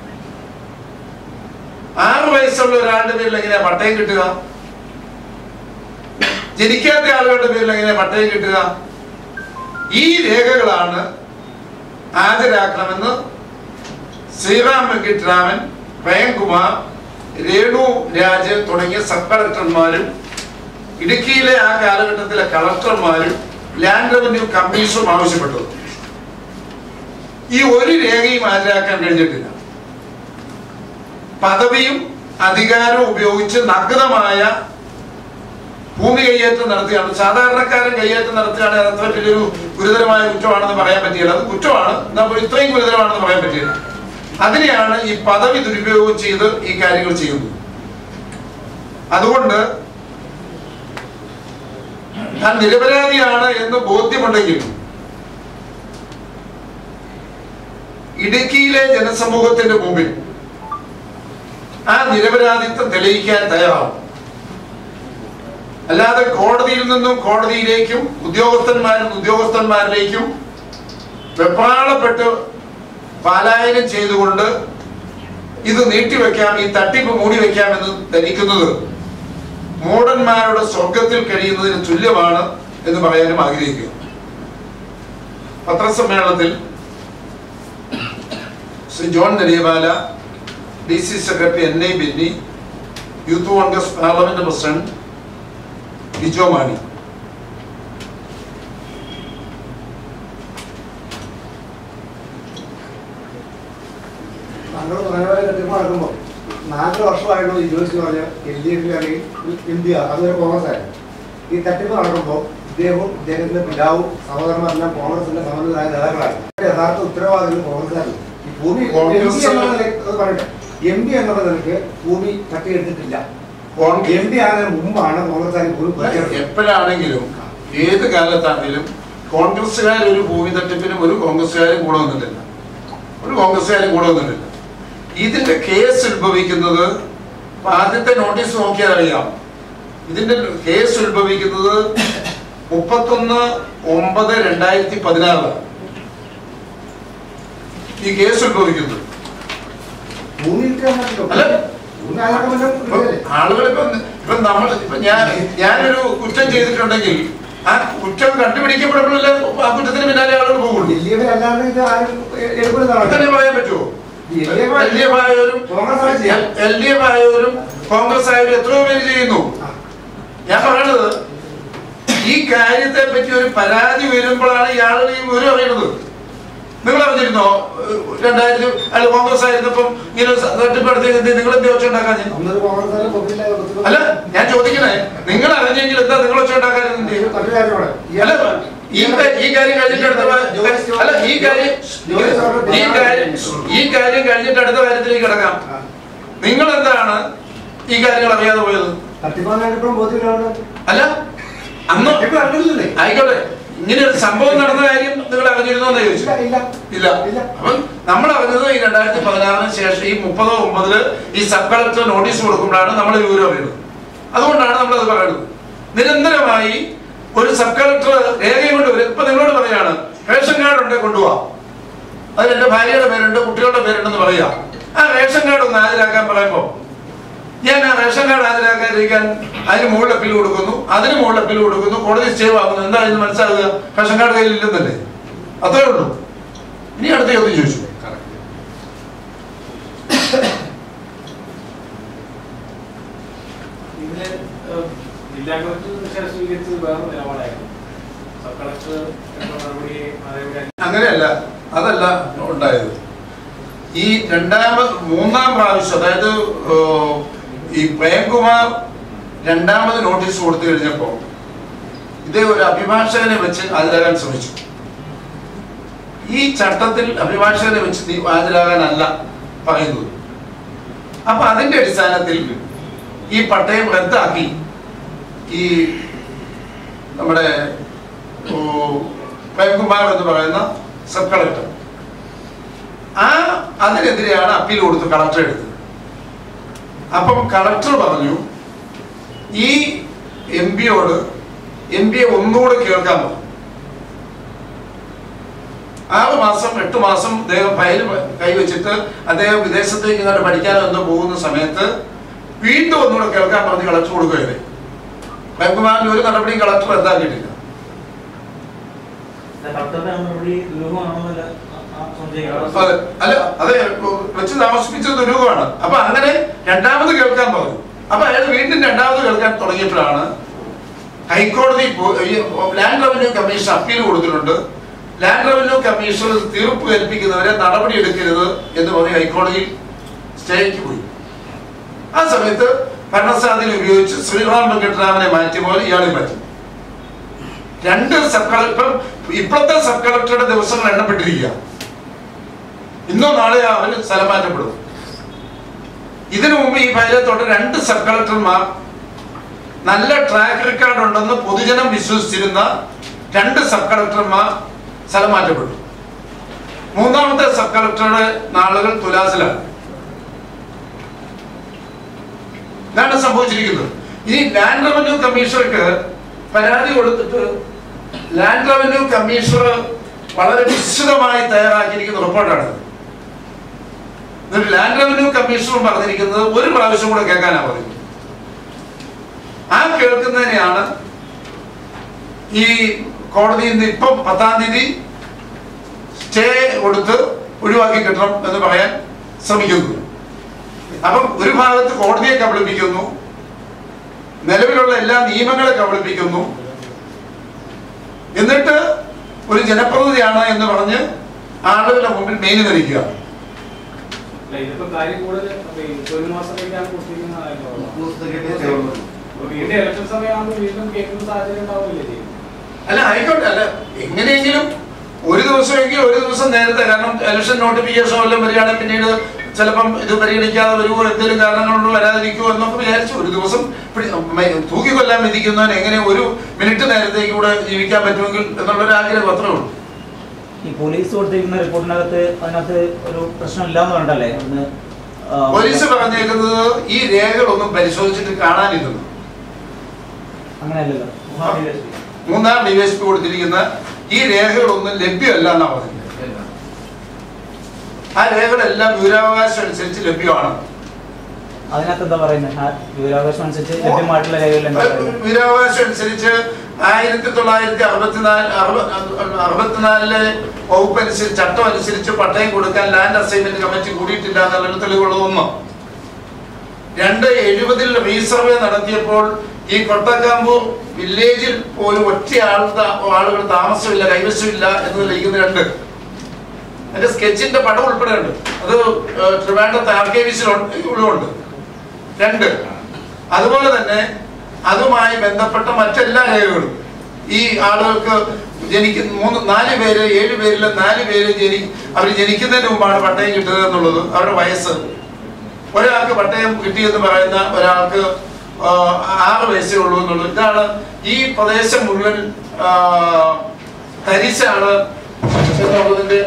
ആറ് വയസ്സുള്ള ഒരാളുടെ പേരിൽ എങ്ങനെയാ പട്ടയം കിട്ടുക ജനിക്കാത്ത ആളുകളുടെ പേരിൽ എങ്ങനെയാ പട്ടയം കിട്ടുക ഈ രേഖകളാണ് ഹാജരാക്കണമെന്ന് ശ്രീറാം വെങ്കിട്ടരാമൻ പ്രേംകുമാർ രേണു രാജ് തുടങ്ങിയ സബ് കളക്ടർമാരും ഇടുക്കിയിലെ ആ കാലഘട്ടത്തിലെ കളക്ടർമാരും ലാൻഡ് റവന്യൂ കമ്മീഷനും ആവശ്യപ്പെട്ടത് ഈ ഒരു രേഖയും ഹാജരാക്കാൻ കഴിഞ്ഞിട്ടില്ല പദവിയും അധികാരവും ഉപയോഗിച്ച് നഗ്നമായ ഭൂമി കൈയേറ്റം നടത്തുകയാണ് സാധാരണക്കാരൻ കൈയേറ്റം നടത്തുകയാണ് അത് അത്ര വലിയൊരു ഗുരുതരമായ കുറ്റമാണെന്ന് പറയാൻ പറ്റിയില്ല അത് കുറ്റമാണ് നമ്മൾ ഇത്രയും ഗുരുതരമാണെന്ന് പറയാൻ പറ്റില്ല അതിനെയാണ് ഈ പദവി ദുരുപയോഗം ചെയ്ത് ഈ കാര്യങ്ങൾ ചെയ്യുന്നത് അതുകൊണ്ട് താൻ നിരപരാധിയാണ് എന്ന് ബോധ്യമുണ്ടെങ്കിൽ ഇടുക്കിയിലെ ജനസമൂഹത്തിന്റെ മുമ്പിൽ ആ നിരപരാധിത്വം തെളിയിക്കാൻ തയ്യാറാവും അല്ലാതെ കോടതിയിൽ നിന്നും കോടതിയിലേക്കും ഉദ്യോഗസ്ഥന്മാരിൽ നിന്ന് ഉദ്യോഗസ്ഥന്മാരിലേക്കും വെപ്രാളപ്പെട്ട് പലായനം ചെയ്തുകൊണ്ട് ഇത് നീട്ടിവെക്കാം ഈ തട്ടിപ്പ് മൂടി വെക്കാം എന്ന് ധരിക്കുന്നത് മൂടന്മാരുടെ സ്വർഗത്തിൽ കഴിയുന്നതിന് തുല്യമാണ് എന്ന് പറയാനും ആഗ്രഹിക്കുക പത്രസമ്മേളനത്തിൽ Shri John Nediyapala D C secretary N I Benny youth Congress parliament president Bijo Mani താങ്കൾ പ്രധാനമായ തെരഞ്ഞെടുപ്പ് നടക്കുമ്പോൾ നാല് വർഷമായിട്ടുള്ള യൂണിവേഴ്സിറ്റി പറഞ്ഞ എൽ ഡി എഫ് അല്ലെങ്കിൽ ഇന്ത്യ അതുവരെ കോൺഗ്രസ് ആയിരുന്നു ഈ തട്ടിപ്പ് നടക്കുമ്പോൾ ഇദ്ദേഹവും ഇദ്ദേഹത്തിന്റെ പിതാവും സഹോദരന്മാരെല്ലാം കോൺഗ്രസിന്റെ സമ്മതിദായ നേതാക്കളാണ് യഥാർത്ഥ ഉത്തരവാദികൾ കോൺഗ്രസ്സായിരുന്നു ഈ ഭൂമി കോൺഗ്രസ് എം പി എന്നുള്ള നിലയ്ക്ക് അത് പറയട്ടെ എം പി എന്നുള്ള നിലയ്ക്ക് ഭൂമി തട്ടിയെടുത്തിട്ടില്ല കോൺഗ്രസ് എം പി ആകുന്നതിന് മുമ്പാണ് കോൺഗ്രസ് ഭൂമി പിടിച്ചെടുത്തത്. എപ്പോഴാണെങ്കിലും ഏത് കാലത്താണെങ്കിലും കോൺഗ്രസ്സുകാർ ഒരു ഭൂമി തട്ടിപ്പിനും ഒരു കോൺഗ്രസ്സുകാരും കൂടെ വന്നിട്ടില്ല ഒരു കോൺഗ്രസ്സുകാരും കൂടെ വന്നിട്ടില്ല ഇതിന്റെ കേസ് ഉത്ഭവിക്കുന്നത് ഇപ്പൊ ആദ്യത്തെ നോട്ടീസ് നോക്കിയാൽ അറിയാം ഇതിന്റെ കേസ് ഉത്ഭവിക്കുന്നത് മുപ്പത്തൊന്ന് ഒമ്പത് രണ്ടായിരത്തി പതിനാറ് ഈ കേസ് ഉത്ഭവിക്കുന്നത് ഭൂമി വിൽക്കാൻ അല്ല. ഭൂമി ആർക്കും വല്ലതും ഇപ്പൊ ഇല്ലേ? ആളുകൾ ഇപ്പൊ ഇപ്പൊ നമ്മൾ ഇപ്പൊ ഞാൻ ഞാനൊരു കുറ്റം ചെയ്തിട്ടുണ്ടെങ്കിൽ ആ കുറ്റം കണ്ടുപിടിക്കപ്പെടുമ്പോഴല്ലേ ആ കുറ്റത്തിന് പിന്നാലെ ആളുകൾ പോകുള്ളൂ വലിയവർ അല്ലാണ്ട് ഇത് ആരും എടുക്കുന്നതാണ് അങ്ങനെ പറയാൻ പറ്റുമോ വലിയ- എൽ ഡി എഫ് ആയവരും കോൺഗ്രസ് ആണ് ചെയ്യാം. എൽ ഡി എഫ് ആയവരും കോൺഗ്രസ് ആയവരും എത്രയോ പേര് ചെയ്യുന്നു ഞാൻ പറയണത് ഈ കാര്യത്തെ പറ്റി ഒരു പരാതി വരുമ്പോഴാണ് ഈ ആളുകൾ ഈ വിവരം അറിയണത് നിങ്ങൾ അറിഞ്ഞിരുന്നോ ഏഹ് രണ്ടായിരത്തി അല്ല കോൺഗ്രസ് ആയിരുന്നപ്പം ഇങ്ങനെ തട്ടിപ്പെടുത്തി നിങ്ങൾ എന്ത് വെച്ചുണ്ടാക്കാൻ അന്നൊരു കോൺഗ്രസ്സുകാരെ പൊക്കില്ലാതെ കൊടുത്തു. അല്ല ഞാൻ ചോദിക്കണേ നിങ്ങൾ അറിഞ്ഞെങ്കിൽ എന്താ നിങ്ങൾ വെച്ചുണ്ടാക്കാനെന്ത് ഇത് മറ്റൊരു കാര്യമാണ്. അല്ല ഈ കാ- ഈ കാര്യം കഴിഞ്ഞിട്ട് അടുത്ത വാ- അല്ല ഈ കാര്യം ഈ കാര്യം ഈ കാര്യം കഴിഞ്ഞിട്ട് അടുത്ത കാര്യത്തിലേക്ക് കിടക്കാം ആ. നിങ്ങൾ എന്താണ് ഈ കാര്യങ്ങൾ അറിയാതെ പോയത് തട്ടിപ്പാനായിട്ട് ഇപ്പോഴും ബോധ്യമില്ലാണ്. അല്ല അന്ന് തട്ടിപ്പ് കണ്ടിട്ടില്ലേ? ആയിക്കോട്ടെ ഇങ്ങനെ ഒരു സംഭവം നടന്ന കാര്യം നിങ്ങൾ അറിഞ്ഞിരുന്നോ എന്ന് ചോദിച്ചു ഇല്ല, ഇല്ല. ഇല്ല ഇല്ല. അപ്പം നമ്മൾ അറിഞ്ഞത് ഈ രണ്ടായിരത്തി പതിനാറിന് ശേഷം ഈ മുപ്പതോ ഒമ്പതില് ഈ സബ് കളക്ടർ നോട്ടീസ് കൊടുക്കുമ്പോഴാണ് നമ്മൾ ഈ വിവരം അറിയുന്നത് അതുകൊണ്ടാണ് നമ്മൾ അത് പറയുന്നത് നിരന്തരമായി ഒരു സബ് കളക്ടർ രേഖയും കൊണ്ട് വരും ഇപ്പൊ നിങ്ങളോട് പറയാണ് റേഷൻ കാർഡ് ഉണ്ടെ കൊണ്ടുപോവാ അതിൽ എന്റെ ഭാര്യയുടെ പേരുണ്ട് കുട്ടികളുടെ പേരുണ്ടെന്ന് പറയാ ആ റേഷൻ കാർഡ് ഒന്ന് ഹാജരാക്കാൻ പറയുമ്പോ ഞാൻ ആ റേഷൻ കാർഡ് ഹാജരാക്കാതിരിക്കാൻ അതിന് മുകളിൽ അപ്പീൽ കൊടുക്കുന്നു അതിന് മുകളിൽ അപ്പീൽ കൊടുക്കുന്നു കോടതി സ്റ്റേ വാങ്ങുന്നു എന്താ ഇതിന് മനസ്സിലാകുക റേഷൻ കാർഡ് കയ്യിൽ ഇല്ലെന്നല്ലേ അത്രേ ഉള്ളൂ ഇനി അടുത്ത ചോദ്യം ചോദിച്ചു ഇതില് ഏഹ്, ജില്ലാ കളക്ടർ ദിശ സ്വീകരിച്ചത് വേറെ നിലപാടായിരുന്നു സബ് കളക്ടർ എന്ന നടപടിയെ അതേപോലെ അങ്ങനെയല്ല അതല്ല ഉണ്ടായത് ഈ രണ്ടാമത് മൂന്നാം പ്രാവശ്യം അതായത് ഏഹ്, ഈ പ്രേംകുമാർ രണ്ടാമത് നോട്ടീസ് കൊടുത്തു കഴിഞ്ഞപ്പോ ഇതേ ഒരു അഭിഭാഷകനെ വെച്ച് ഹാജരാകാൻ ശ്രമിച്ചു ഈ ചട്ടത്തിൽ അഭിഭാഷകനെ വെച്ച് നീ ഹാജരാകാനല്ല പറയുന്നത് അപ്പൊ അതിന്റെ അടിസ്ഥാനത്തിൽ ഈ പട്ടയം റദ്ദാക്കി ഈ നമ്മുടെ ഓ, പ്രേംകുമാർ എന്ന് പറയുന്ന സബ് കളക്ടർ ആ അതിനെതിരെയാണ് അപ്പീൽ കൊടുത്ത് കളക്ടർ എടുത്തത് അപ്പം കളക്ടർ പറഞ്ഞു ഈ എം പിയോട് എം പിയെ ഒന്നുകൂടെ കേൾക്കാൻ പറഞ്ഞു ആറ് മാസം എട്ട് മാസം അദ്ദേഹം ഫയൽ കൈവച്ചിട്ട് അദ്ദേഹം വിദേശത്തേക്ക് ഇങ്ങോട്ട് പഠിക്കാനോ എന്തോ പോകുന്ന സമയത്ത് വീണ്ടും ഒന്നുകൂടെ കേൾക്കാൻ പറഞ്ഞ് കളക്ടർ കൊടുക്കുകയല്ലേ പ്രേംകുമാറിന്റെ ഒരു നടപടിയും കളക്ടർ റദ്ദാക്കിയിട്ടില്ല കളക്ടറുടെ നടപടി ദുരൂഹമാണെന്നല്ല ആ- ആ സംശയിക്കുന്നത്. അതെ അല്ല അതെ വെച്ച് താമസിപ്പിച്ചത് ദുരൂഹമാണ് അപ്പൊ അങ്ങനെ രണ്ടാമത് കേൾക്കാൻ പറഞ്ഞു അപ്പൊ അയാൾ വീണ്ടും രണ്ടാമത് കേൾക്കാൻ തുടങ്ങിയപ്പോഴാണ് ഹൈക്കോടതി പോ- ഈ ലാൻഡ് റവന്യൂ കമ്മീഷൻ അപ്പീൽ കൊടുത്തിട്ടുണ്ട് ലാൻഡ് റവന്യൂ കമ്മീഷൻ തീർപ്പ് കൽപ്പിക്കുന്നവരെ നടപടി എടുക്കരുത് എന്ന് പറഞ്ഞ് ഹൈക്കോടതിയിൽ സ്റ്റേക്ക് പോയി ആ സമയത്ത് ഭരണസാധ്യത ഉപയോഗിച്ച് ശ്രീറാം വെങ്കട്ടരാമനെ മാറ്റിയ പോലെ ഇയാളെ മാറ്റി രണ്ട് സബ് കളക്ടർ ഇപ്പോഴത്തെ സബ് കളക്ടറുടെ ദിവസങ്ങൾ എണ്ണപ്പെട്ടിരിക്കുക ഇന്നോ നാളെയോ അവന് സ്ഥലം മാറ്റപ്പെടും ഇതിനു മുമ്പ് ഈ ഫയലത്തോട്ട് രണ്ട് സബ് കളക്ടർമാർ നല്ല ട്രാക്ക് റെക്കോർഡ് ഉണ്ടെന്ന് പൊതുജനം വിശ്വസിച്ചിരുന്ന രണ്ട് സബ് കളക്ടർമാർ സ്ഥലം മാറ്റപ്പെട്ടു മൂന്നാമത്തെ സബ് കളക്ടറുടെ നാളുകൾ തുലാസിലാണ് ഇതാണ് സംഭവിച്ചിരിക്കുന്നത് ഇനി ലാൻഡ് റവന്യൂ കമ്മീഷണർക്ക് പരാതി കൊടുത്തിട്ട് ലാൻഡ് റവന്യൂ കമ്മീഷണർ വളരെ വിശദമായി തയ്യാറാക്കിയിരിക്കുന്ന റിപ്പോർട്ടാണ് എന്നിട്ട് ലാൻഡ് റവന്യൂ കമ്മീഷണർ പറഞ്ഞിരിക്കുന്നത് ഒരു പ്രാവശ്യം കൂടെ കേൾക്കാനാ പറയുന്നത് ആ കേൾക്കുന്നതിനെയാണ് ഈ കോടതി ഇന്ന് ഇപ്പം പത്താം തീയതി സ്റ്റേ കൊടുത്ത് ഒഴിവാക്കി കിട്ടണം എന്ന് പറയാൻ ശ്രമിക്കുന്നു അപ്പം ഒരു ഭാഗത്ത് കോടതിയെ കബളിപ്പിക്കുന്നു നിലവിലുള്ള എല്ലാ നിയമങ്ങളെ കബളിപ്പിക്കുന്നു എന്നിട്ട് ഒരു ജനപ്രതിനിധിയാണ് എന്ന് പറഞ്ഞ് ആളുകളുടെ മുമ്പിൽ മേനി ധരിക്കുക അല്ല ഇതിപ്പോ കാര്യം കൂടുതൽ അപ്പൊ ഈ ഒരു മാസത്തേക്കാണ് കൊടുത്തിരിക്കുന്നതായല്ലോ അപ്പൊ വീണ്ടും ഇലക്ഷൻ സമയമാകുമ്പോൾ വീണ്ടും കേൾക്കുന്ന സാഹചര്യം ഉണ്ടാവില്ലേ ചെയ്യും അല്ല ആയിക്കോട്ടെ അല്ല എങ്ങനെയെങ്കിലും ഒരു ദിവസമെങ്കിൽ ഒരു ദിവസം നേരത്തെ കാരണം ഇലക്ഷൻ നോട്ടിഫിക്കേഷൻ വല്ലതും വരികയാണെങ്കിൽ പിന്നീട് ചിലപ്പം ഇത് പരിഗണിക്കാതെ വരുമോ എന്തെങ്കിലും കാരണങ്ങൾ കൊണ്ട് വരാതിരിക്കുമോ എന്നൊക്കെ വിചാരിച്ചു ഒരു ദിവസം പിടി- മ- തൂക്കിക്കൊല്ലാൻ വിധിക്കുന്നവൻ എങ്ങനെ ഒരു മിനിറ്റ് നേരത്തേക്ക് കൂടെ ജീവിക്കാൻ പറ്റുമെങ്കിൽ എന്നുള്ളൊരു ആഗ്രഹം അത്രേ ഉള്ളൂ ഈ പോലീസ് കൊടുത്തിരിക്കുന്ന റിപ്പോർട്ടിനകത്ത് അതിനകത്ത് ഒരു പ്രശ്നമില്ലാന്ന് വേണ്ടല്ലേ ഒന്ന് ആ, പോലീസ് പറഞ്ഞേക്കുന്നത് ഈ രേഖകളൊന്നും പരിശോധിച്ചിട്ട് കാണാനില്ലെന്ന് അങ്ങനെയല്ലല്ലോ മൂന്നാം ഡിവൈഎസ്പി കൊടുത്തിരിക്കുന്ന ഈ രേഖകളൊന്നും ലഭ്യമല്ല എന്നാ പറഞ്ഞത് ആ രേഖകളെല്ലാം വിവരാവകാശം അനുസരിച്ച് ലഭ്യമാണ് അതിനകത്ത് എന്താ പറയുന്നത് ആ വിവരാവകാശം അനുസരിച്ച് ലഭ്യമായിട്ടുള്ള രേഖകൾ എന്താ പറയുന്നത് വിവരാവകാശം അനുസരിച്ച് ആയിരത്തി തൊള്ളായിരത്തി അറുപത്തിനാല് അറുപ- അറുപത്തിനാലിലെ വകുപ്പ് അനുസരിച്ച് ചട്ടം അനുസരിച്ച് പട്ടയം കൊടുക്കാൻ ലാൻഡ് അസൈൻമെന്റ് കമ്മിറ്റി കൂടിയിട്ടില്ല എന്നുള്ള തെളിവുള്ളത് ഒന്ന് രണ്ട് എഴുപതിൽ റീസർവേ നടത്തിയപ്പോൾ ഈ കൊട്ടക്കാമ്പൂർ വില്ലേജിൽ പോലും ഒറ്റ ആൾ ആളുകൾ താമസമില്ല കൈവശമില്ല എന്ന് തെളിയിക്കുന്ന രണ്ട് അതിന്റെ സ്കെച്ചിന്റെ പടം ഉൾപ്പെടെ ഉണ്ട് അത് ഏഹ്, ട്രിവാൻഡ്രത്ത് ആർക്കേവിസിലുണ്ട് രണ്ട് അതുപോലെ തന്നെ അതുമായി ബന്ധപ്പെട്ട മറ്റെല്ലാ രേഖകളും ഈ ആളുകൾക്ക് ജനിക്ക മൂന്ന് നാല് പേര് ഏഴ് പേരിൽ നാല് പേര് ജനി അവർ ജനിക്കുന്നതിന് മുമ്പാണ് പട്ടയം കിട്ടുന്നത് എന്നുള്ളത് അവരുടെ വയസ്സ് ഒരാൾക്ക് പട്ടയം കിട്ടിയെന്ന് പറയുന്ന ഒരാൾക്ക് ആ, ആറ് വയസ്സേ ഉള്ളൂ എന്നുള്ളത് ഇതാണ് ഈ പ്രദേശം മുഴുവൻ ആ, തരിശാണ് എന്നുള്ളതിന്റെ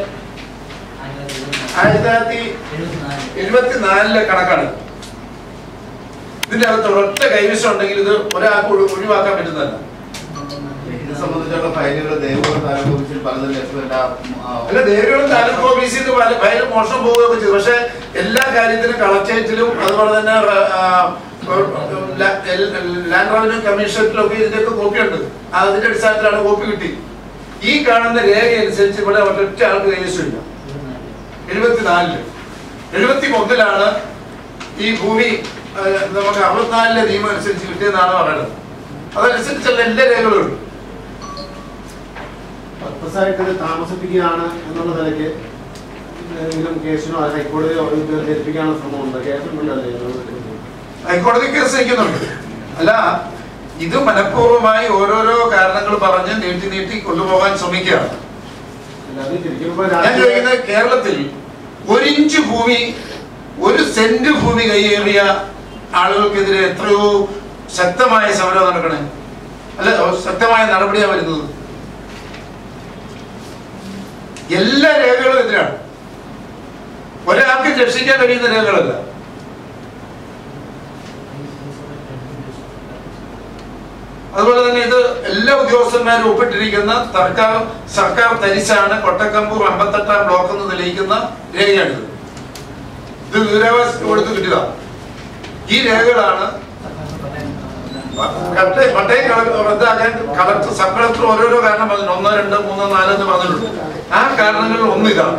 ആയിരത്തി തൊള്ളായിരത്തി എഴുപത്തിനാലിലെ കണക്കാണ് ഇതിന്റെ അകത്ത് ഒരൊറ്റ കൈവശം ഉണ്ടെങ്കിൽ ഇത് ഒരാൾക്ക് ഒഴി- ഒഴിവാക്കാൻ പറ്റുന്നതല്ല ഇത് സംബന്ധിച്ചുള്ള ഫയലുകൾ ദേവഗുണം താലൂക്ക് ഓഫീസിൽ പലതും ലഭ്യമല്ല അല്ല ദേവികളും താലൂക്ക് ഓഫീസിൽ നിന്ന് പല ഫയൽ മോഷണം പോവുകയൊക്കെ ചെയ്തു പക്ഷെ എല്ലാ കാര്യത്തിലും കളക്ടറേറ്റിലും അതുപോലെ തന്നെ ആ, ല- എൽ- ലാൻഡ് റവന്യൂ കമ്മീഷനിലൊക്കെ ഇതിന്റെയൊക്കെ കോപ്പി ഉണ്ട് അതിന്റെ അടിസ്ഥാനത്തിലാണ് കോപ്പി കിട്ടി ഈ കാണുന്ന രേഖ അനുസരിച്ച് ഇവിടെ ഒറ്റ ആൾക്ക് കൈവശമില്ല എഴുപത്തിനാലില് എഴുപത്തി ഒന്നിലാണ് ഈ ഭൂമി ആ, നമുക്ക് അറുപത്തിനാലിലെ നിയമം അനുസരിച്ച് കിട്ടിയെന്നാണ് പറയുന്നത് അതനുസരിച്ചുള്ള എല്ലാ രേഖകളും ഉണ്ട് പർപ്പസായിട്ട് ഇത് താമസിപ്പിക്കുകയാണ് എന്നുള്ള നിലയ്ക്ക് എന്തെങ്കിലും കേസിനോ അത് ഹൈക്കോടതിയോ ഇത് ധരിപ്പിക്കാനുള്ള ശ്രമമുണ്ട് കേസുണ്ടല്ലോ ഹൈക്കോടതി കേസ് നയിക്കുന്നുണ്ട് അല്ല ഇത് മനഃപൂർവ്വമായി ഓരോരോ കാരണങ്ങൾ പറഞ്ഞ് നീട്ടി നീട്ടി കൊണ്ടുപോകാൻ ശ്രമിക്കുകയാണ് അല്ലാതെ ശരിക്കും ഇപ്പൊ ഞാൻ രാഷ്ട്രീയ- ചോദിക്കുന്നത് കേരളത്തിൽ ഒരു ഇഞ്ച് ഭൂമി ഒരു സെന്റ് ഭൂമി കൈയേറിയ ആളുകൾക്കെതിരെ എത്രയോ ശക്തമായ സമരം നടക്കണേ അല്ല ശക്തമായ നടപടിയാണ് വരുന്നത് എല്ലാ രേഖകളും എതിരാണ് ഒരാൾക്കും രക്ഷിക്കാൻ കഴിയുന്ന രേഖകളല്ല അതുപോലെ തന്നെ ഇത് എല്ലാ ഉദ്യോഗസ്ഥന്മാരും ഒപ്പിട്ടിരിക്കുന്ന സർക്കാർ സർക്കാർ തരിശാണ് കൊട്ടക്കമ്പൂർ അമ്പത്തെട്ടാം ബ്ലോക്ക് എന്ന് തെളിയിക്കുന്ന രേഖയാണിത് ഇത് വിവരാവകാശ കൊടുത്ത് കിട്ടിയതാണ് ഈ രേഖകളാണ് കട്ടെ പട്ടയം കള- റദ്ദാക്കാൻ കളക്ടർ സബ് കളക്ടർ ഓരോരോ കാരണം പറഞ്ഞു ഒന്ന് രണ്ട് മൂന്ന് നാല് എന്ന് പറഞ്ഞിട്ടുണ്ട് ആ കാരണങ്ങളിൽ ഒന്ന് ഇതാണ്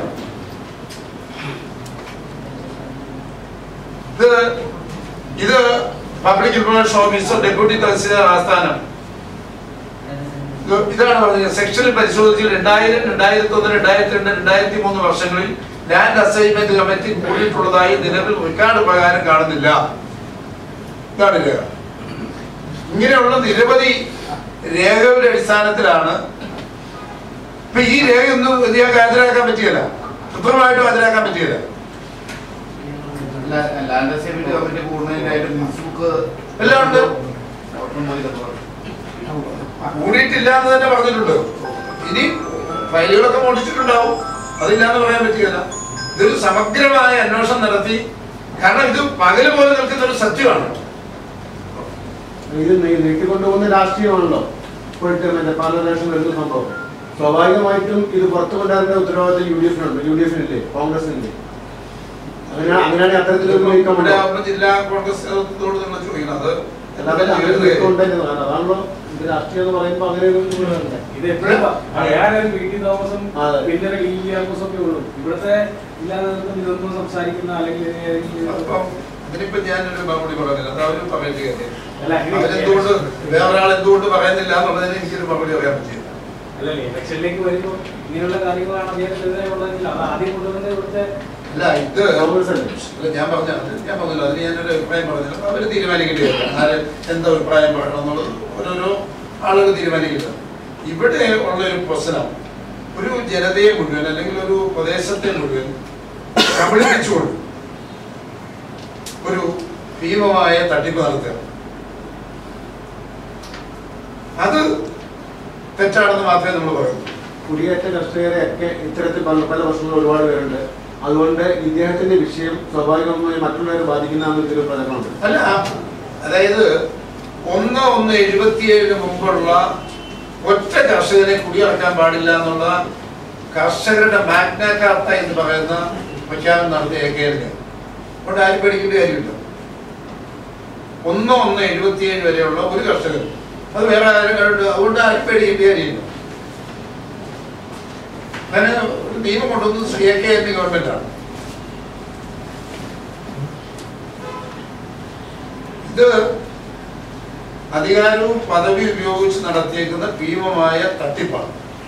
ഇത് ഇത് public information officer deputy tahsildar ആസ്ഥാനം ഇത് ഇതാണ് പറഞ്ഞത് സെക്ഷനിൽ പരിശോധിച്ച് രണ്ടായിരം രണ്ടായിരത്തി ഒന്ന് രണ്ടായിരത്തി രണ്ട് രണ്ടായിരത്തി മൂന്ന് വർഷങ്ങളിൽ ലാൻഡ് അസൈൻമെന്റ് കമ്മിറ്റി കൂടിയിട്ടുള്ളതായി നിലവിൽ റെക്കോർഡ് പ്രകാരം കാണുന്നില്ല ഇതാണ് രേഖ ഇങ്ങനെയുള്ള നിരവധി രേഖകളുടെ അടിസ്ഥാനത്തിലാണ് ഇപ്പൊ ഈ രേഖയൊന്നും ഇതിയാൾക്ക് ഹാജരാക്കാൻ പറ്റിയല്ല കൃത്യമായിട്ടും ഹാജരാക്കാൻ പറ്റിയല്ല ലാൻഡ് അസൈൻമെന്റ് കമ്മിറ്റി കൂടുന്നതിനായിട്ട് മുൻസൂക്ക് എല്ലാം ഉണ്ട്. ഓട്ടം പോയി ഇതൊക്കെ പറഞ്ഞു. കൂടിയിട്ടില്ല എന്ന് തന്നെ പറഞ്ഞിട്ടുണ്ട് ഇനി ഫയലുകളൊക്കെ മോഷിച്ചിട്ടുണ്ടാവും അതില്ലാന്ന് പറയാൻ പറ്റില്ല ഇതൊരു സമഗ്രമായ അന്വേഷണം നടത്തി കാരണം ഇത് പകല് പോലെ നിൽക്കുന്ന ഒരു സത്യമാണ് ഇത് നീ- നീട്ടിക്കൊണ്ടുപോകുന്ന രാഷ്ട്രീയമാണല്ലോ ഇപ്പോഴത്തെ മറ്റേ പാല ഇലക്ഷൻ വരുന്ന സംഭവം സ്വാഭാവികമായിട്ടും ഇത് പുറത്തു കൊണ്ടുവരേണ്ട ഉത്തരവാദിത്തം യു ഡി എഫിനുണ്ട് യു ഡി എഫിനില്ലേ കോൺഗ്രസിനില്ലേ അങ്ങനെ അങ്ങനെയാണെങ്കിൽ അത്തരത്തിലൊരു നീക്കം ഇവിടെ ഉണ്ടോ? ആവുമ്പോൾ ജില്ലാ കോൺഗ്രസ് നേതൃത്വത്തോട് നിങ്ങൾ ചോദിക്കുന്നത് എല്ലാവരും അങ്ങനെ കൊണ്ടുവരുന്നത്. കാരണം അതാണല്ലോ ഇത് രാഷ്ട്രീയം എന്ന് പറയുമ്പോൾ അങ്ങനെ ഒരു ഇത് വേണ്ടേ? ഇത് എപ്പോഴും പറയാനൊരു പി ടി തോമസും അതെ. പിന്നെ ഒരു ഡി ആർക്കോസും ഒക്കെ ഉള്ളൂ ഇവിടുത്തെ ഇല്ലാതെ നിൽക്കുന്ന ഇതൊന്നും സംസാരിക്കുന്ന അല്ലെങ്കിൽ അപ്പം ഇതിനിപ്പോ ഞാനൊരു മറുപടി പറയുന്നില്ല അത് അവരും പറയേണ്ട കാര്യം അല്ല, അങ്ങനെ അവരെന്തുകൊണ്ട് വേറൊരാൾ എന്തുകൊണ്ട് പറയുന്നില്ല എന്നുള്ളതിന് എനിക്കൊരു മറുപടി പറയാൻ പറ്റില്ല അല്ലല്ലേ ഇലക്ഷനിലേക്ക് വരുമ്പോൾ ഇങ്ങനെയുള്ള കാര്യങ്ങളാണ് അദ്ദേഹത്തിനെതിരെ ഉള്ളതെങ്കിൽ അത് ആദ്യം കൊണ്ടുവന്നത് ഇവിടുത്തെ അല്ല ഇത് കോൺഗ്രസ് അല്ലേ? അല്ല, ഞാൻ പറഞ്ഞ അത് ഞാൻ പറഞ്ഞല്ലോ അതിന് ഞാനൊരു അഭിപ്രായം പറഞ്ഞില്ല അവർ തീരുമാനിക്കേണ്ടത് ആര് എന്താ അഭിപ്രായം പറയണം എന്നുള്ളത് ഓരോരോ ആളുകൾ തീരുമാനിക്കില്ല ഇവിടെ ഉള്ള ഒരു പ്രശ്നം ഒരു ജനതയെ മുഴുവൻ അല്ലെങ്കിൽ ഒരു പ്രദേശത്തെ മുഴുവൻ കബളിപ്പിച്ചുകൊണ്ട് ഒരു ഭീമമായ തട്ടിപ്പ് നടത്തുക അത് തെറ്റാണെന്ന് മാത്രമേ നമ്മൾ പറയുന്നു കുടിയേറ്റ കർഷകരെ ഒക്കെ ഇത്തരത്തിൽ പല പല പ്രശ്നങ്ങൾ ഒരുപാട് പേരുണ്ട് അതുകൊണ്ട് ഇദ്ദേഹത്തിന്റെ വിഷയം സ്വാഭാവികമായി മറ്റുള്ളവരെ ബാധിക്കുന്നതെന്ന് ഇതിൽ പ്രചരണമുണ്ട് അല്ല അതായത് ഒന്ന് ഒന്ന് എഴുപത്തിയേഴിന് മുമ്പുള്ള ഒറ്റ കർഷകനെ കുടിയിറക്കാൻ പാടില്ല എന്നുള്ള കർഷകരുടെ മാഗ്ന കാർത്ത എന്ന് പറയുന്ന പ്രഖ്യാപനം നടത്തിയ ഏകേലിന് അതുകൊണ്ട് ആരും പേടിക്കേണ്ട കാര്യമില്ല ഒന്ന് ഒന്ന് എഴുപത്തിയേഴ് വരെയുള്ള ഒരു കർഷകൻ അത് വേറെ ആരും അതുകൊണ്ട് ആരും പേടിക്കേണ്ട കാര്യമില്ല അങ്ങനെ ഒരു നിയമം കൊണ്ടുവന്നത് ശ്രീ എ കെ എന്റെ ഗവൺമെന്റാണ് ഇത് അധികാരവും പദവി ഉപയോഗിച്ച് നടത്തിയേക്കുന്ന ഭീമമായ തട്ടിപ്പാണ്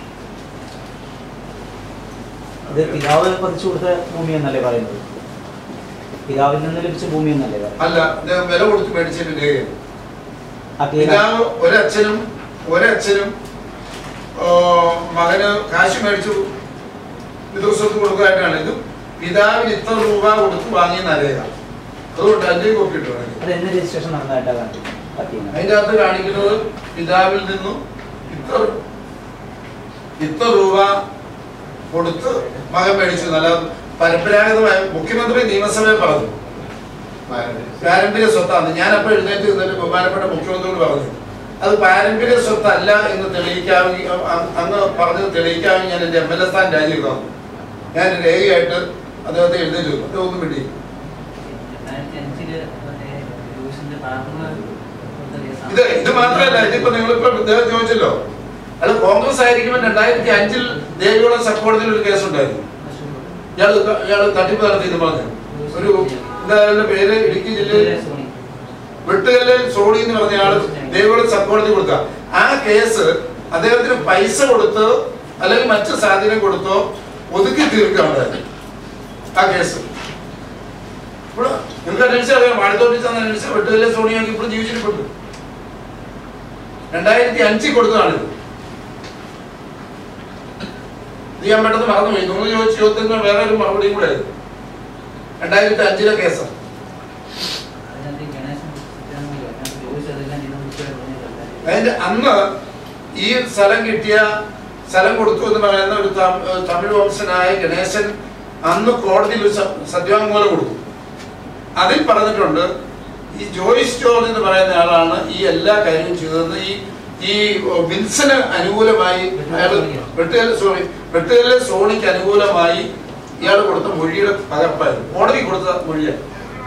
ഇത് പിതാവ് പതിച്ചു കൊടുത്ത ഭൂമി എന്നല്ലേ പറയുന്നത് പിതാവിൽ നിന്ന് ലഭിച്ച ഭൂമി എന്നല്ലേ പറയുന്നത് അല്ല അദ്ദേഹം വില കൊടുത്ത് മേടിച്ചതിന്റെ രേഖയാണ് ആ കേരള പിതാവ് ഒരച്ഛനും ഒരച്ഛനും ആ, മകന് കാശ് മേടിച്ചു പിതൃസ്വത്ത് കൊടുക്കാനായിട്ടാണ് ഇത് പിതാവിന് ഇത്ര രൂപ കൊടുത്ത് വാങ്ങിയെന്ന രേഖ അതുകൊണ്ട് അതിന്റെ കോപ്പി ഇട്ടു വേണമെങ്കിൽ. അത് എന്ന് രജിസ്ട്രേഷൻ നടന്നതായിട്ടാണ് പറ്റിയത് അതിന്റെ അകത്ത് കാണിക്കുന്നത് പിതാവിൽ നിന്നും ഇത്ര ഇത്ര രൂപ കൊടുത്ത് മകൻ മേടിച്ചു നല്ല പരമ്പരാഗതമായ മുഖ്യമന്ത്രി നിയമസഭയിൽ പറഞ്ഞു പാരമ്പര്യ സ്വത്താണ് ഞാൻ അപ്പോൾ എഴുന്നേറ്റ് നിന്നിട്ട് ബഹുമാനപ്പെട്ട മുഖ്യമന്ത്രിയോട് പറഞ്ഞു അത് പാരമ്പര്യ സ്വത്തല്ല എന്ന് തെളിയിക്കാമെങ്കിൽ അ- അങ്ങ് പറഞ്ഞത് തെളിയിക്കാമെങ്കിൽ ഞാൻ എന്റെ എം എൽ എ സ്ഥാനം രാജിവെക്കാം ഞാൻ രേഖയായിട്ട് അദ്ദേഹത്തെ എഴുന്നേറ്റ് വെക്കും അദ്ദേഹം ഒന്നും വേണ്ടി രണ്ടായിരത്തി അഞ്ചില് മറ്റേ ലൂസിന്റെ പാർട്ണർ ഇത് ഇത് മാത്രമല്ല ഇതിപ്പോ നിങ്ങളിപ്പോ ഇദ്ദേഹം ചോദിച്ചല്ലോ അത് കോൺഗ്രസ് ആയിരിക്കുമ്പോൾ രണ്ടായിരത്തി അഞ്ചിൽ ദേവികുളം സബ് കോടതിയിൽ ഒരു കേസ് ഉണ്ടായിരുന്നു ഇയാൾ ഇയാൾ തട്ടിപ്പ് നടത്തി ഇത് പറഞ്ഞു ഒരു എന്താ അയാളുടെ പേര് ഇടുക്കി ജില്ലയിൽ വെട്ടുകല്ലിൽ സോണി എന്ന് പറഞ്ഞ ആള് ദേവികുളം സബ് കോടതി കൊടുത്ത ആ കേസ് അദ്ദേഹത്തിന് പൈസ കൊടുത്ത് അല്ലെങ്കിൽ മറ്റു സ്വാധീനം കൊടുത്തോ ഒതുക്കി തീർക്കുകയുണ്ടായത് ആ കേസ് ഇപ്പോൾ നിങ്ങൾക്ക് അന്വേഷിച്ചാൽ അറിയാം വാഴത്തോട്ടി ചെന്ന് അന്വേഷിച്ചാൽ വെട്ടുകല്ലിൽ സോണിയാക്കി ഇപ്പോൾ ജീവിച്ചിട്ടുണ്ട് രണ്ടായിരത്തി അഞ്ചിൽ കൊടുത്തതാണിത് ഇത് ഞാൻ പെട്ടെന്ന് മറന്നുപോയി നിങ്ങൾ ചോദിച്ച ചോദ്യത്തിന് വേറെ ഒരു മറുപടിയും കൂടെ ആയിരുന്നു രണ്ടായിരത്തി അഞ്ചിലെ കേസാണ് അതിനകത്ത് ഗണേശൻ ലൂസ് അതെല്ലാം ചെയ്ത് മുഖ്യ അതിന്റെ അന്ന് ഈ സ്ഥലം കിട്ടിയ സ്ഥലം കൊടുത്തു എന്ന് പറയുന്ന ഒരു തമി- തമിഴ് വംശനായ ഗണേശൻ അന്ന് കോടതിയിൽ ഒരു സ- സത്യവാങ്മൂലം കൊടുത്തു അതിൽ പറഞ്ഞിട്ടുണ്ട് ഈ ജോയിസ് ജോർജ് എന്ന് പറയുന്ന ആളാണ് ഈ എല്ലാ കാര്യവും ചെയ്തതെന്ന് ഈ ഈ വിൻസന് അനുകൂലമായി അയാൾ വെട്ടുകല്ല് സോറി വെട്ടുകല്ല് സോണിക്ക് അനുകൂലമായി ഇയാൾ കൊടുത്ത മൊഴിയുടെ പകർപ്പായിരുന്നു കോടതി കൊടുത്ത മൊഴിയാണ്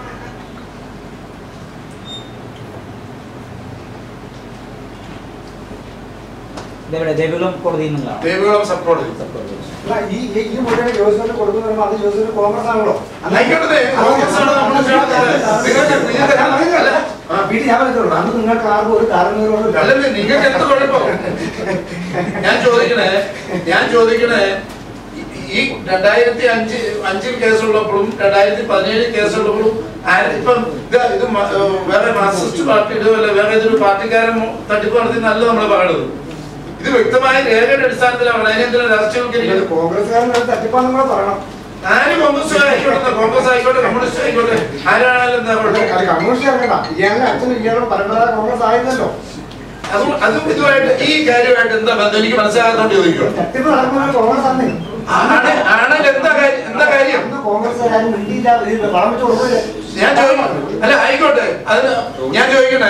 ഇതെവിടെ ദേവികുളം കോടതിയിൽ നിന്നാണ് ദേവികുളം സബ് കോടതി അല്ല, ഈ ഈ- ഈ മുഴുവൻ ജോസിന് കൊടുക്കുന്ന പറയുമ്പോൾ അത് ജോസിന് കോൺഗ്രസ് ആണല്ലോ ആയിക്കോട്ടെ, കോൺഗ്രസ് ആണ് നമ്മൾ ചേർന്നത്. നിങ്ങൾക്ക് നിങ്ങൾക്ക് അല്ല, ആ, വീട്ടിൽ ഞാൻ പറഞ്ഞിട്ടുള്ളൂ അന്ന് നിങ്ങൾക്ക് ആർക്കും ഒരു കാരണവരോടും അല്ലല്ലേ നിങ്ങൾക്ക് എന്ത് കുഴപ്പം ഞാൻ ചോദിക്കണേ ഞാൻ ചോദിക്കണേ ഈ- ഈ രണ്ടായിരത്തി അഞ്ച് അഞ്ചിൽ കേസുള്ളപ്പോഴും രണ്ടായിരത്തി പതിനേഴിൽ കേസുള്ളപ്പോഴും ആയിരത്തി ഇപ്പം ഇത് ഇത് മ- ഏഹ് വേറെ മാർക്സിസ്റ്റ് പാർട്ടിയുടെ അല്ല വേറെ ഏതൊരു പാർട്ടിക്കാരൻ തട്ടിപ്പ് നടത്തി നല്ല നമ്മൾ പറയുന്നത് ഇത് വ്യക്തമായ രേഖയുടെ അടിസ്ഥാനത്തിലാണ് അതിനെന്തിനാ രാഷ്ട്രീയവൽക്കരിക്കുന്നത് കോൺഗ്രസ്സുകാരൻ തട്ടിപ്പാന്ന് കൂടെ പറയണം ആര് കോൺഗ്രസ് ആയിക്കോട്ടെ കോൺഗ്രസ് ആയിക്കോട്ടെ കമ്മ്യൂണിസ്റ്റ് ആയിക്കോട്ടെ ആരാണെങ്കിലും എന്താ കുഴപ്പം അത് കമ്മ്യൂണിസ്റ്റ് ചേർക്കണ്ട ഇയാളുടെ അച്ഛനും ഇയാളും പരമ്പരാഗത കോൺഗ്രസ് ആയിരുന്നല്ലോ അതും അതും ഇതുമായിട്ട് ഈ കാര്യമായിട്ട് എന്താ ബന്ധം എനിക്ക് മനസ്സിലാകാത്തോണ്ട് ചോദിക്കുക തട്ടിപ്പ് നടക്കുന്നത് കോൺഗ്രസ് ആണ് ആണ് ആണെങ്കിൽ എന്താ കാര്യം എന്താ കാര്യം അന്ന് കോൺഗ്രസ്സുകാരും മിണ്ടിയില്ല ഇത് വളം വെച്ച് കൊടുക്കില്ല ഞാൻ ചോദിക്കും അല്ല ആയിക്കോട്ടെ അതിന് ഞാൻ ചോദിക്കണേ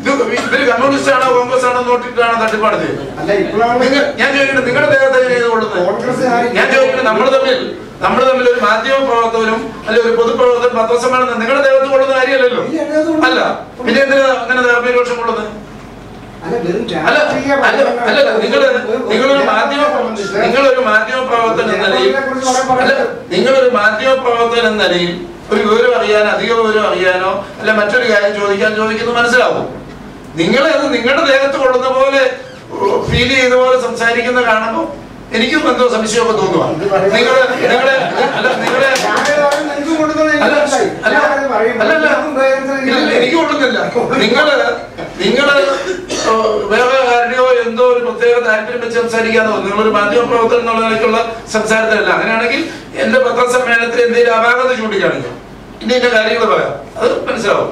ഇത് ഇവര് കമ്മ്യൂണിസ്റ്റ് ആണോ കോൺഗ്രസ് ആണോ നോട്ടിട്ടാണോ തട്ടിപ്പാട് ചെയ്യുന്നത് അല്ല ഇപ്പോഴാണ് നിങ്ങൾ ഞാൻ ചോദിക്കട്ടെ നിങ്ങളുടെ ദേഹത്തെ ചെയ്ത് കൊടുത്തത് കോൺഗ്രസ് ഞാൻ ചോദിക്കട്ടെ നമ്മൾ തമ്മിൽ നമ്മൾ തമ്മിൽ ഒരു മാധ്യമ പ്രവർത്തകനും അല്ലെ ഒരു പൊതുപ്രവർത്തകൻ പത്രസമ്മേളനം നിങ്ങളുടെ ദേഹത്ത് കൊള്ളുന്ന കാര്യമല്ലല്ലോ ഇല്ല, എൻ്റെ ദേഹത്ത് കൊള്ളുന്നില്ല. അല്ല പിന്നെ എന്തിനാ അങ്ങനെ ധാർമ്മികരോഷം കൊള്ളുന്നത് അല്ല വെറും അല്ല രാഷ്ട്രീയ അല്ല അല്ല നിങ്ങള് നിങ്ങളൊരു മാധ്യമ നിങ്ങളൊരു മാധ്യമ പ്രവർത്തകൻ എന്ന നിലയിൽ അല്ല നിങ്ങളൊരു മാധ്യമ പ്രവർത്തകൻ എന്ന നിലയിൽ ഒരു വിവരം അറിയാൻ അധിക വിവരം അറിയാനോ അല്ല മറ്റൊരു കാര്യം ചോദിക്കാൻ ചോദിക്കുന്നത് മനസ്സിലാവും നിങ്ങളെ അത് നിങ്ങളുടെ ദേഹത്ത് കൊള്ളുന്ന പോലെ ഫീൽ ചെയ്ത പോലെ സംസാരിക്കുന്ന കാണുമ്പോൾ എനിക്കും എന്തോ സംശയമൊക്കെ തോന്നുക നിങ്ങള് നിങ്ങളെ അല്ല നിങ്ങളെ അല്ല, അല്ല, അല്ല, അല്ല. ഇല്ല, എനിക്ക് കൊള്ളുന്നില്ല നിങ്ങള് നിങ്ങള് ഓ, വേറെ ആരുടെയോ എന്തോ ഒരു പ്രത്യേക താല്പര്യം വെച്ച് സംസാരിക്കാന്ന് തോന്നുന്നു നിങ്ങളൊരു മാധ്യമ പ്രവർത്തനം എന്നുള്ള നിലയ്ക്കുള്ള സംസാരത്തിലല്ല അങ്ങനെയാണെങ്കിൽ എന്റെ പത്രസമ്മേളനത്തിൽ എന്തെങ്കിലും അപാകത ചൂണ്ടിക്കാണിക്കും ഇനി എന്റെ കാര്യങ്ങൾ പറയാം അത് മനസ്സിലാവും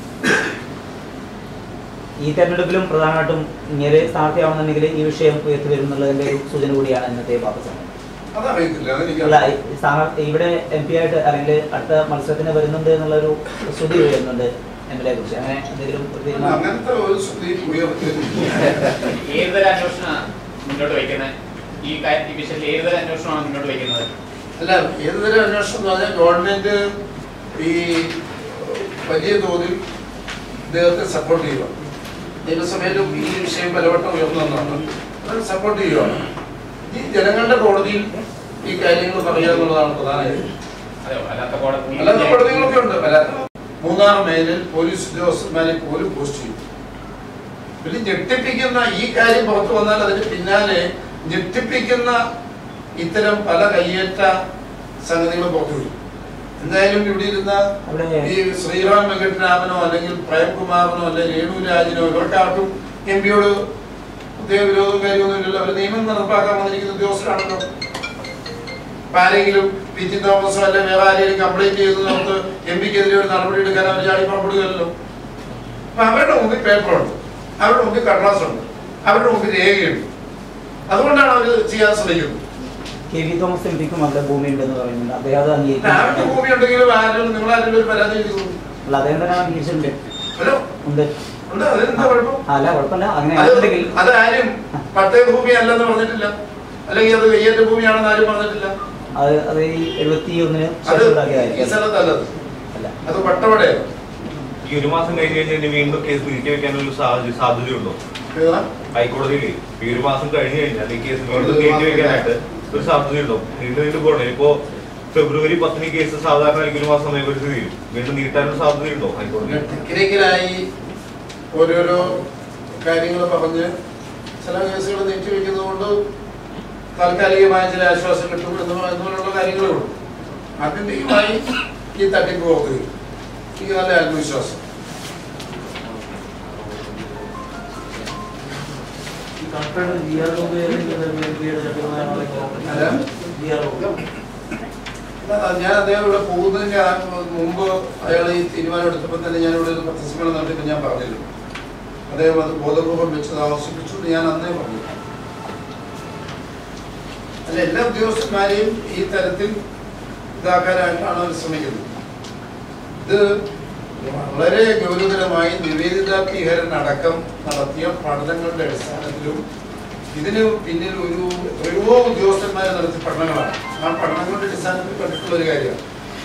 ഈ തെരഞ്ഞെടുപ്പിലും പ്രധാനമായിട്ടും ഇങ്ങനെ സ്ഥാനാർത്ഥിയാവുന്നുണ്ടെങ്കിൽ ഈ വിഷയം ഉയർത്തി വരുന്നുള്ളതിന്റെ ഒരു സൂചന കൂടിയാണ് ഇന്നത്തെ പാപ്പസമ്മേളനം അതറിയത്തില്ല അല്ല അതെനിക്ക് ഈ സ്ഥാനാർത്ഥി ഇവിടെ എം പി ആയിട്ട് അല്ലെങ്കിൽ അടുത്ത മത്സരത്തിന് വരുന്നുണ്ട് എന്നുള്ളൊരു ശ്രുതി വരുന്നുണ്ട് എം എൽ എ കുറിച്ച് അങ്ങനെ എന്തെങ്കിലും ഒരു തീരുമാനം അങ്ങനത്തെ ഒരു ശ്രുതി ഉയർത്തി ഏതുതരം അന്വേഷണമാണ് മുന്നോട്ട് വയ്ക്കുന്നത് ഈ കാര്യം ഈ വിഷയത്തിൽ ഏതുതരം അന്വേഷണമാണ് മുന്നോട്ട് വയ്ക്കുന്നത് അല്ല ഏതുതരം അന്വേഷണം എന്ന് പറഞ്ഞാൽ ഗവൺമെന്റ് ഈ വലിയ തോതിൽ ഇദ്ദേഹത്തെ സപ്പോർട്ട് ചെയ്യുക നിയമസഭയിലും ഈ വിഷയം പലവട്ടം ഉയർന്നതാണ് അത് സപ്പോർട്ട് ചെയ്യുകയാണ് ഈ ജനങ്ങളുടെ കോടതിയിൽ ഈ കാര്യങ്ങൾ പറയുക എന്നുള്ളതാണ് പ്രധാന കാര്യം അതെയോ അല്ലാത്ത കോടതി അല്ലാത്ത കോടതികളൊക്കെ ഉണ്ട് പല മൂന്നാർ മേലിൽ പോലീസ് ഉദ്യോഗസ്ഥന്മാരെ പോലും പോസ്റ്റ് ചെയ്യും വലിയ ഞെട്ടിപ്പിക്കുന്ന ഈ കാര്യം പുറത്തു വന്നാൽ അതിന് പിന്നാലെ ഞെട്ടിപ്പിക്കുന്ന ഇത്തരം പല കയ്യേറ്റ സംഗതികളും പുറത്തു വരും എന്തായാലും ഇവിടെ ഇരുന്ന അവിടെ ഈ ശ്രീറാം വെങ്കട്ടരാമനോ അല്ലെങ്കിൽ പ്രേംകുമാറിനോ അല്ലെങ്കിൽ രേണുരാജിനോ ഇവർക്കാർക്കും എം പിയോട് പ്രത്യേക വിരോധവും കാര്യമൊന്നുമില്ലല്ലോ അവർ നിയമം നടപ്പാക്കാൻ വന്നിരിക്കുന്ന ഉദ്യോഗസ്ഥരാണല്ലോ ഇപ്പൊ ആരെങ്കിലും പി ടി തോമസോ അല്ലെ വേറെ ആരെങ്കിലും കംപ്ലൈന്റ് ചെയ്ത് നമുക്ക് എം പിക്കെതിരെ ഒരു നടപടി എടുക്കാൻ അവർ ചാടി പുറപ്പെടുകയല്ലോ അപ്പൊ അവരുടെ മുമ്പിൽ പേപ്പറുണ്ട് അവരുടെ മുമ്പിൽ കടലാസുണ്ട് അവരുടെ മുമ്പിൽ രേഖയുണ്ട് അതുകൊണ്ടാണ് അവർ ചെയ്യാൻ ശ്രമിക്കുന്നത് കെ വി തോമസ് എം പിക്കും അവിടെ ഭൂമി ഉണ്ടെന്ന് പറയുന്നുണ്ട് അദ്ദേഹം അത് പിന്നെ ആർക്ക് അംഗീകരിക്കുന്നു ഭൂമി ഉണ്ടെങ്കിലും ആരും നിങ്ങൾ ആരെങ്കിലും ഒരു പരാതി ചെയ്തു അല്ല അദ്ദേഹം തന്നെ അംഗീകരിച്ചിട്ടുണ്ട് ഹലോ ഉണ്ട് ഉണ്ട് അതെന്താ കുഴപ്പം ആ, അല്ല കുഴപ്പമില്ല അങ്ങനെ അത് ആണെന്നുണ്ടെങ്കിൽ അത് ആരും പട്ടയ ഭൂമി അല്ലെന്ന് പറഞ്ഞിട്ടില്ല അല്ലെങ്കിൽ അത് കയ്യേറ്റ ഭൂമിയാണെന്ന് ആരും പറഞ്ഞിട്ടില്ല അത് അത് ഈ എഴുപത്തി ഒന്നിന് അത് ശേഷം ഈ ഉണ്ടാക്കിയതായിരിക്കും സ്ഥലത്തല്ലത് അല്ല അത് പട്ടവടയാണ് ഈ ഒരു മാസം കഴിഞ്ഞ് കഴിഞ്ഞാൽ ഇനി വീണ്ടും കേസ് നീട്ടി വെക്കാനുള്ള സാധ്യത സാധ്യതയുണ്ടോ ഏതാ? ഹൈക്കോടതിയിൽ ഈ ഒരു മാസം കഴിഞ്ഞ് കഴിഞ്ഞാൽ ഈ കേസ് വീണ്ടും നീട്ടി വെക്കാനായിട്ട് ഒരു സാധ്യതയുണ്ടോ വീണ്ടും വീണ്ടും പോകണം ഇപ്പോ ഫെബ്രുവരി പത്തിന് ഈ കേസ് സാധാരണ ഒരു മാസം സമയപരിധി തീരും വീണ്ടും നീട്ടാനുള്ള സാധ്യതയുണ്ടോ ഹൈക്കോടതി ടെക്നിക്കലായി ഓരോരോ കാര്യങ്ങൾ പറഞ്ഞ് ചില കേസുകൾ നീട്ടി വെക്കുന്നത് കൊണ്ട് താൽക്കാലികമായ ചില ആശ്വാസം കിട്ടും എന്ന് പറയുന്നതിനുള്ള കാര്യങ്ങളുള്ളൂ ആത്യന്തികമായി ഈ തട്ടിപ്പ് പുറത്തു വരും എനിക്ക് നല്ല ആത്മവിശ്വാസം അല്ല, ഞാൻ അദ്ദേഹം ഇവിടെ പോകുന്നതിന്റെ ആ മുമ്പ് അയാൾ ഈ തീരുമാനം എടുത്തപ്പോൾ തന്നെ ഞാൻ ഇവിടെ ഒരു പത്രസമ്മേളനം നടത്തിയപ്പോൾ ഞാൻ പറഞ്ഞിരുന്നു അദ്ദേഹം അത് ബോധപൂർവം വെച്ച് ആവശ്യപ്പിച്ചു എന്ന് ഞാൻ അന്നേ പറഞ്ഞു അല്ല എല്ലാ ഉദ്യോഗസ്ഥന്മാരെയും ഈ തരത്തിൽ ഇതാക്കാനായിട്ടാണ് അവർ ശ്രമിക്കുന്നത് ഇത് വളരെ ഗൗരവതരമായി നിവേദിത പീഹരൻ അടക്കം നടത്തിയ പഠനങ്ങളുടെ അടിസ്ഥാനത്തിലും ഇതിന് പിന്നിൽ ഒരു എത്രയോ ഉദ്യോഗസ്ഥന്മാരെ നടത്തിയ പഠനങ്ങളാണ് ആ പഠനങ്ങളുടെ അടിസ്ഥാനത്തിൽ കണ്ടിട്ടുള്ള ഒരു കാര്യമാണ്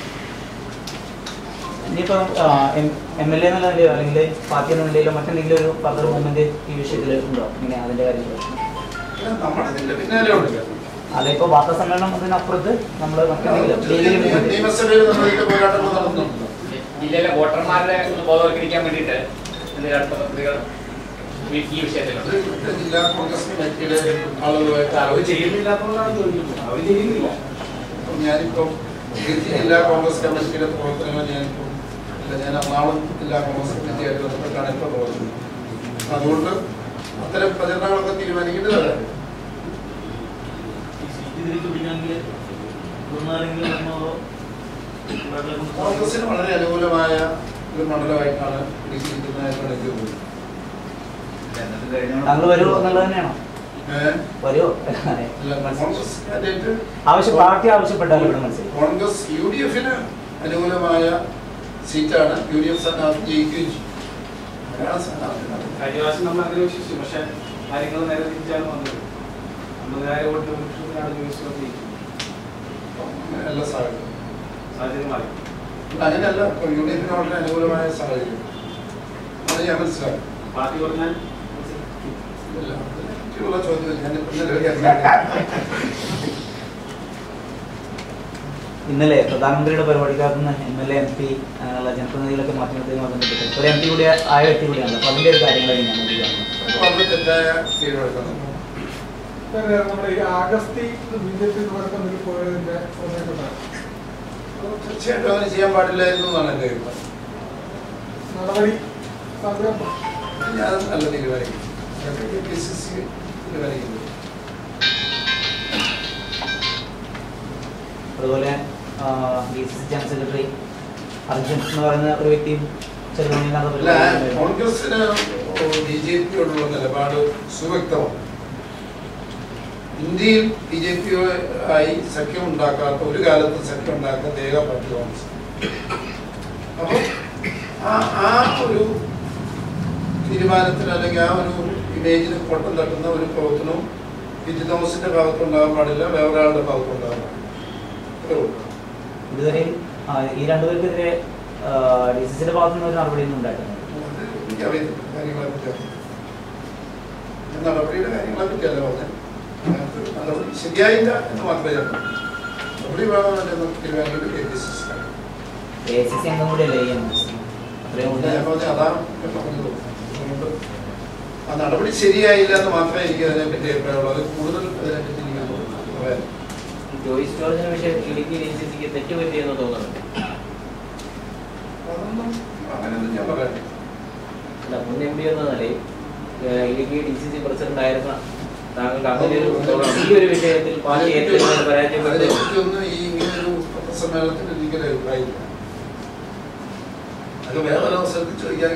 ഇനിയിപ്പോ എം എൽ എ എന്നുള്ള നിലയിലോ അല്ലെങ്കിൽ പാർട്ടി എന്ന നിലയിലോ മറ്റെന്തെങ്കിലും ഒരു ഫർദർ മൂവ്മെന്റ് ഈ വിഷയത്തിൽ ഉണ്ടോ ഇങ്ങനെ അതിന്റെ കാര്യത്തിൽ പിന്നെ നമ്മളിതിന്റെ പിന്നാലെ ഉണ്ട് അല്ല ഇപ്പൊ വാർത്താ സമ്മേളനം അതിനപ്പുറത്ത് നമ്മൾ മറ്റെന്തെങ്കിലും ഡെയിലി മൂവ്മെന്റ് നിയമസഭയിൽ നമ്മൾ ഇതിന്റെ പോരാട്ടങ്ങൾ നടത്തുന്നുണ്ട് ജില്ലയിലെ വോട്ടർമാരെ ഒന്ന് ബോധവൽക്കരിക്കാൻ വേണ്ടിയിട്ട് എന്തെങ്കിലും അടുത്ത പദ്ധതികൾ ഈ- ഈ വിഷയത്തിലുണ്ട് ഇത് ജില്ലാ കോൺഗ്രസ് കമ്മിറ്റിയുടെ ആളുകളുമായിട്ട് അവർ ആലോചിച്ച് ചെയ്യുന്നില്ലാത്തതുകൊണ്ടാണ് ചോദിക്കുന്നത് അവർ ചെയ്യുന്നില്ല അപ്പം ഞാനിപ്പം ഇടുക്കി ജില്ലാ കോൺഗ്രസ് കമ്മിറ്റിയുടെ പ്രവർത്തനങ്ങൾ ഞാനിപ്പം ഇല്ല ഞാൻ എറണാകുളം ജില്ലാ കോൺഗ്രസ് കമ്മിറ്റിയായിട്ട് ബന്ധപ്പെട്ടാണ് ഇപ്പോൾ പ്രവർത്തിക്കുന്നത് അപ്പം അതുകൊണ്ട് അത്തരം പ്രചരണങ്ങളൊക്കെ തീരുമാനിക്കേണ്ടതാണ് കോൺഗ്രസിന് വളരെ അനുകൂലമായ ഒരു മണ്ഡലമായിട്ടാണ് ഇടുക്കി ഇരിക്കുന്നതായിട്ടാണ് എനിക്ക് തോന്നുന്നത് താങ്കൾ വരുമോ എന്നുള്ളത് തന്നെയാണോ ഏഹ്? വരുമോ അല്ല, കോൺഗ്രസ് കാൻഡിഡേറ്റ് ആവശ്യം പാർട്ടി ആവശ്യപ്പെട്ടാലും ഇവിടെ മനസ്സിലായി കോൺഗ്രസ് യു ഡി എഫിന് അനുകൂലമായ സീറ്റാണ് യു ഡി എഫ് സ്ഥാനാർത്ഥി ജയിക്കുകയും ചെയ്യും അയാളെ സ്ഥാനാർത്ഥി കഴിഞ്ഞ പ്രാവശ്യം നമ്മൾ അങ്ങനെ വിശ്വസിച്ചു പക്ഷെ കാര്യങ്ങൾ നേരെ തിരിച്ചാണ് വന്നത് അമ്പതിനായിരം വോട്ട് ഭൂരിപക്ഷത്തിലാണ് ജോയിസ് അങ്ങനെയല്ല സാഹചര്യം സാഹചര്യം മാറി അങ്ങനെയല്ല ഇപ്പൊ യു ഡി എഫിന് വളരെ അനുകൂലമായ സാഹചര്യം അത് ഞാൻ മനസ്സിലാക്കും പാർട്ടി പറഞ്ഞാൽ ഇല്ല, അതിനെപ്പറ്റിയുള്ള ചോദ്യം ഞാൻ ഇന്നലെ ഒരു കാര്യം ഇന്നലെ പ്രധാനമന്ത്രിയുടെ പരിപാടിക്കകത്തുനിന്ന് M L A M P അങ്ങനെയുള്ള ജനപ്രതിനിധികളൊക്കെ മാറ്റി നിർത്തിയതുമായി ബന്ധപ്പെട്ട് ഒരു എം പി കൂടി ആയ വ്യക്തി കൂടിയാണ് അപ്പോൾ അതിൻ്റെ ഒരു കാര്യങ്ങളാണ് ഞാൻ നോക്കുകയാണ് വളരെ തെറ്റായ തീരുമാനമാണ് പിന്നെ നമ്മുടെ ഈ ആഗസ്തി ബി ജെ പി നടക്കുന്നതിൽ പോയതിന്റെ സമയത്താണ് തീർച്ചയായിട്ടും അങ്ങനെ ചെയ്യാൻ പാടില്ലായിരുന്നു എന്നാണ് എൻ്റെ അഭിപ്രായം നടപടി സാധ്യത ഞാൻ നല്ല തീരുമാനിക്കും അതൊക്കെ കെ പി സി സി തീരുമാനിക്കുന്നത് അതുപോലെ D C C general secretary Arjun എന്ന് പറയുന്ന ഒരു വ്യക്തിയും ചെറുതോണിയില്ലാത്ത അല്ല കോൺഗ്രസിന് ബി ജെ പിയോടുള്ള നിലപാട് സുവ്യക്തമാണ് ഇന്ത്യയിൽ ബി ജെ പി ആയി സഖ്യം ഉണ്ടാക്കാത്ത ഒരു കാലത്ത് സഖ്യം ഉണ്ടാക്കാത്ത ഏക പാർട്ടി കോൺഗ്രസ് അപ്പോൾ ആ ആ ഒരു തീരുമാനത്തിന് അല്ലെങ്കിൽ ആ ഒരു ഇമേജിന് പൊട്ടം തട്ടുന്ന ഒരു പ്രവർത്തനവും വിജി തോമസിന്റെ ഭാഗത്തുണ്ടാകാൻ പാടില്ല വേറൊരാളുടെ ഭാഗത്തുണ്ടാകാൻ പാടില്ല അത്രേ ഉള്ളൂ. ഇതുവരെയും ആ, ഈ രണ്ടുപേർക്കെതിരെ ഡി സി സിയുടെ ഭാഗത്തുനിന്ന് ഒരു നടപടിയൊന്നും ഉണ്ടായിട്ടുണ്ട് അത് എനിക്കറിയത്തില്ല കാര്യങ്ങളെ പറ്റി അറിയില്ല. ഞാൻ നടപടിയുടെ കാര്യങ്ങളെ പറ്റിയല്ല പറഞ്ഞത് അതിനകത്ത് നടപടി ശരിയായില്ല എന്ന് മാത്രമേ ഞാൻ പറഞ്ഞു. നടപടി വേണമെന്ന് തീരുമാനിക്കുന്നത് കെ പി സി സി ആണ്. എ സി സി അംഗം കൂടിയല്ലേ ഈ എം എസ് അത്രയും ഞാൻ കൂടുതൽ പറഞ്ഞത് അതാണ് ഞാൻ പറഞ്ഞത് അതുകൊണ്ട് ആ നടപടി ശരിയായില്ല എന്ന് മാത്രമേ എനിക്ക് അതിനെപ്പറ്റി അഭിപ്രായമുള്ളൂ അത് കൂടുതൽ അതിനെപ്പറ്റി എനിക്ക് പറയാൻ ജോയിസ് ജോർജിന്റെ വിഷയം ഇടുക്കി ഡി സി സിക്ക് തെറ്റുപറ്റിയെന്ന് തോന്നുന്നുണ്ട് അതൊന്നും അങ്ങനെയൊന്നും ഞാൻ പറയാം അല്ല മുൻ എം പി എന്ന നിലയിൽ ഏഹ്, Idukki D C C president ആയിരുന്ന താങ്കൾക്ക് അങ്ങനെ ഒരു തോന്നണം. ഈ ഒരു വിഷയത്തിൽ പാർട്ടി ഏറ്റവും പരാജയപ്പെട്ടു അതിനെപ്പറ്റിയൊന്നും ഈ ഇങ്ങനൊരു പത്രസമ്മേളനത്തിൽ എനിക്കൊരു അഭിപ്രായമില്ല അത് വേറെ അവസരത്തിൽ ചോദിക്കാൻ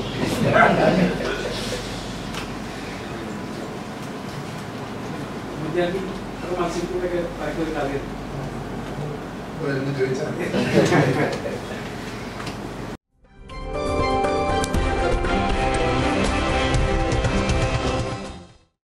വിദ്യാർത്ഥി മത്സരത്തിലൊക്കെ പരക്കൊരു കാര്യം ചോദിച്ചാൽ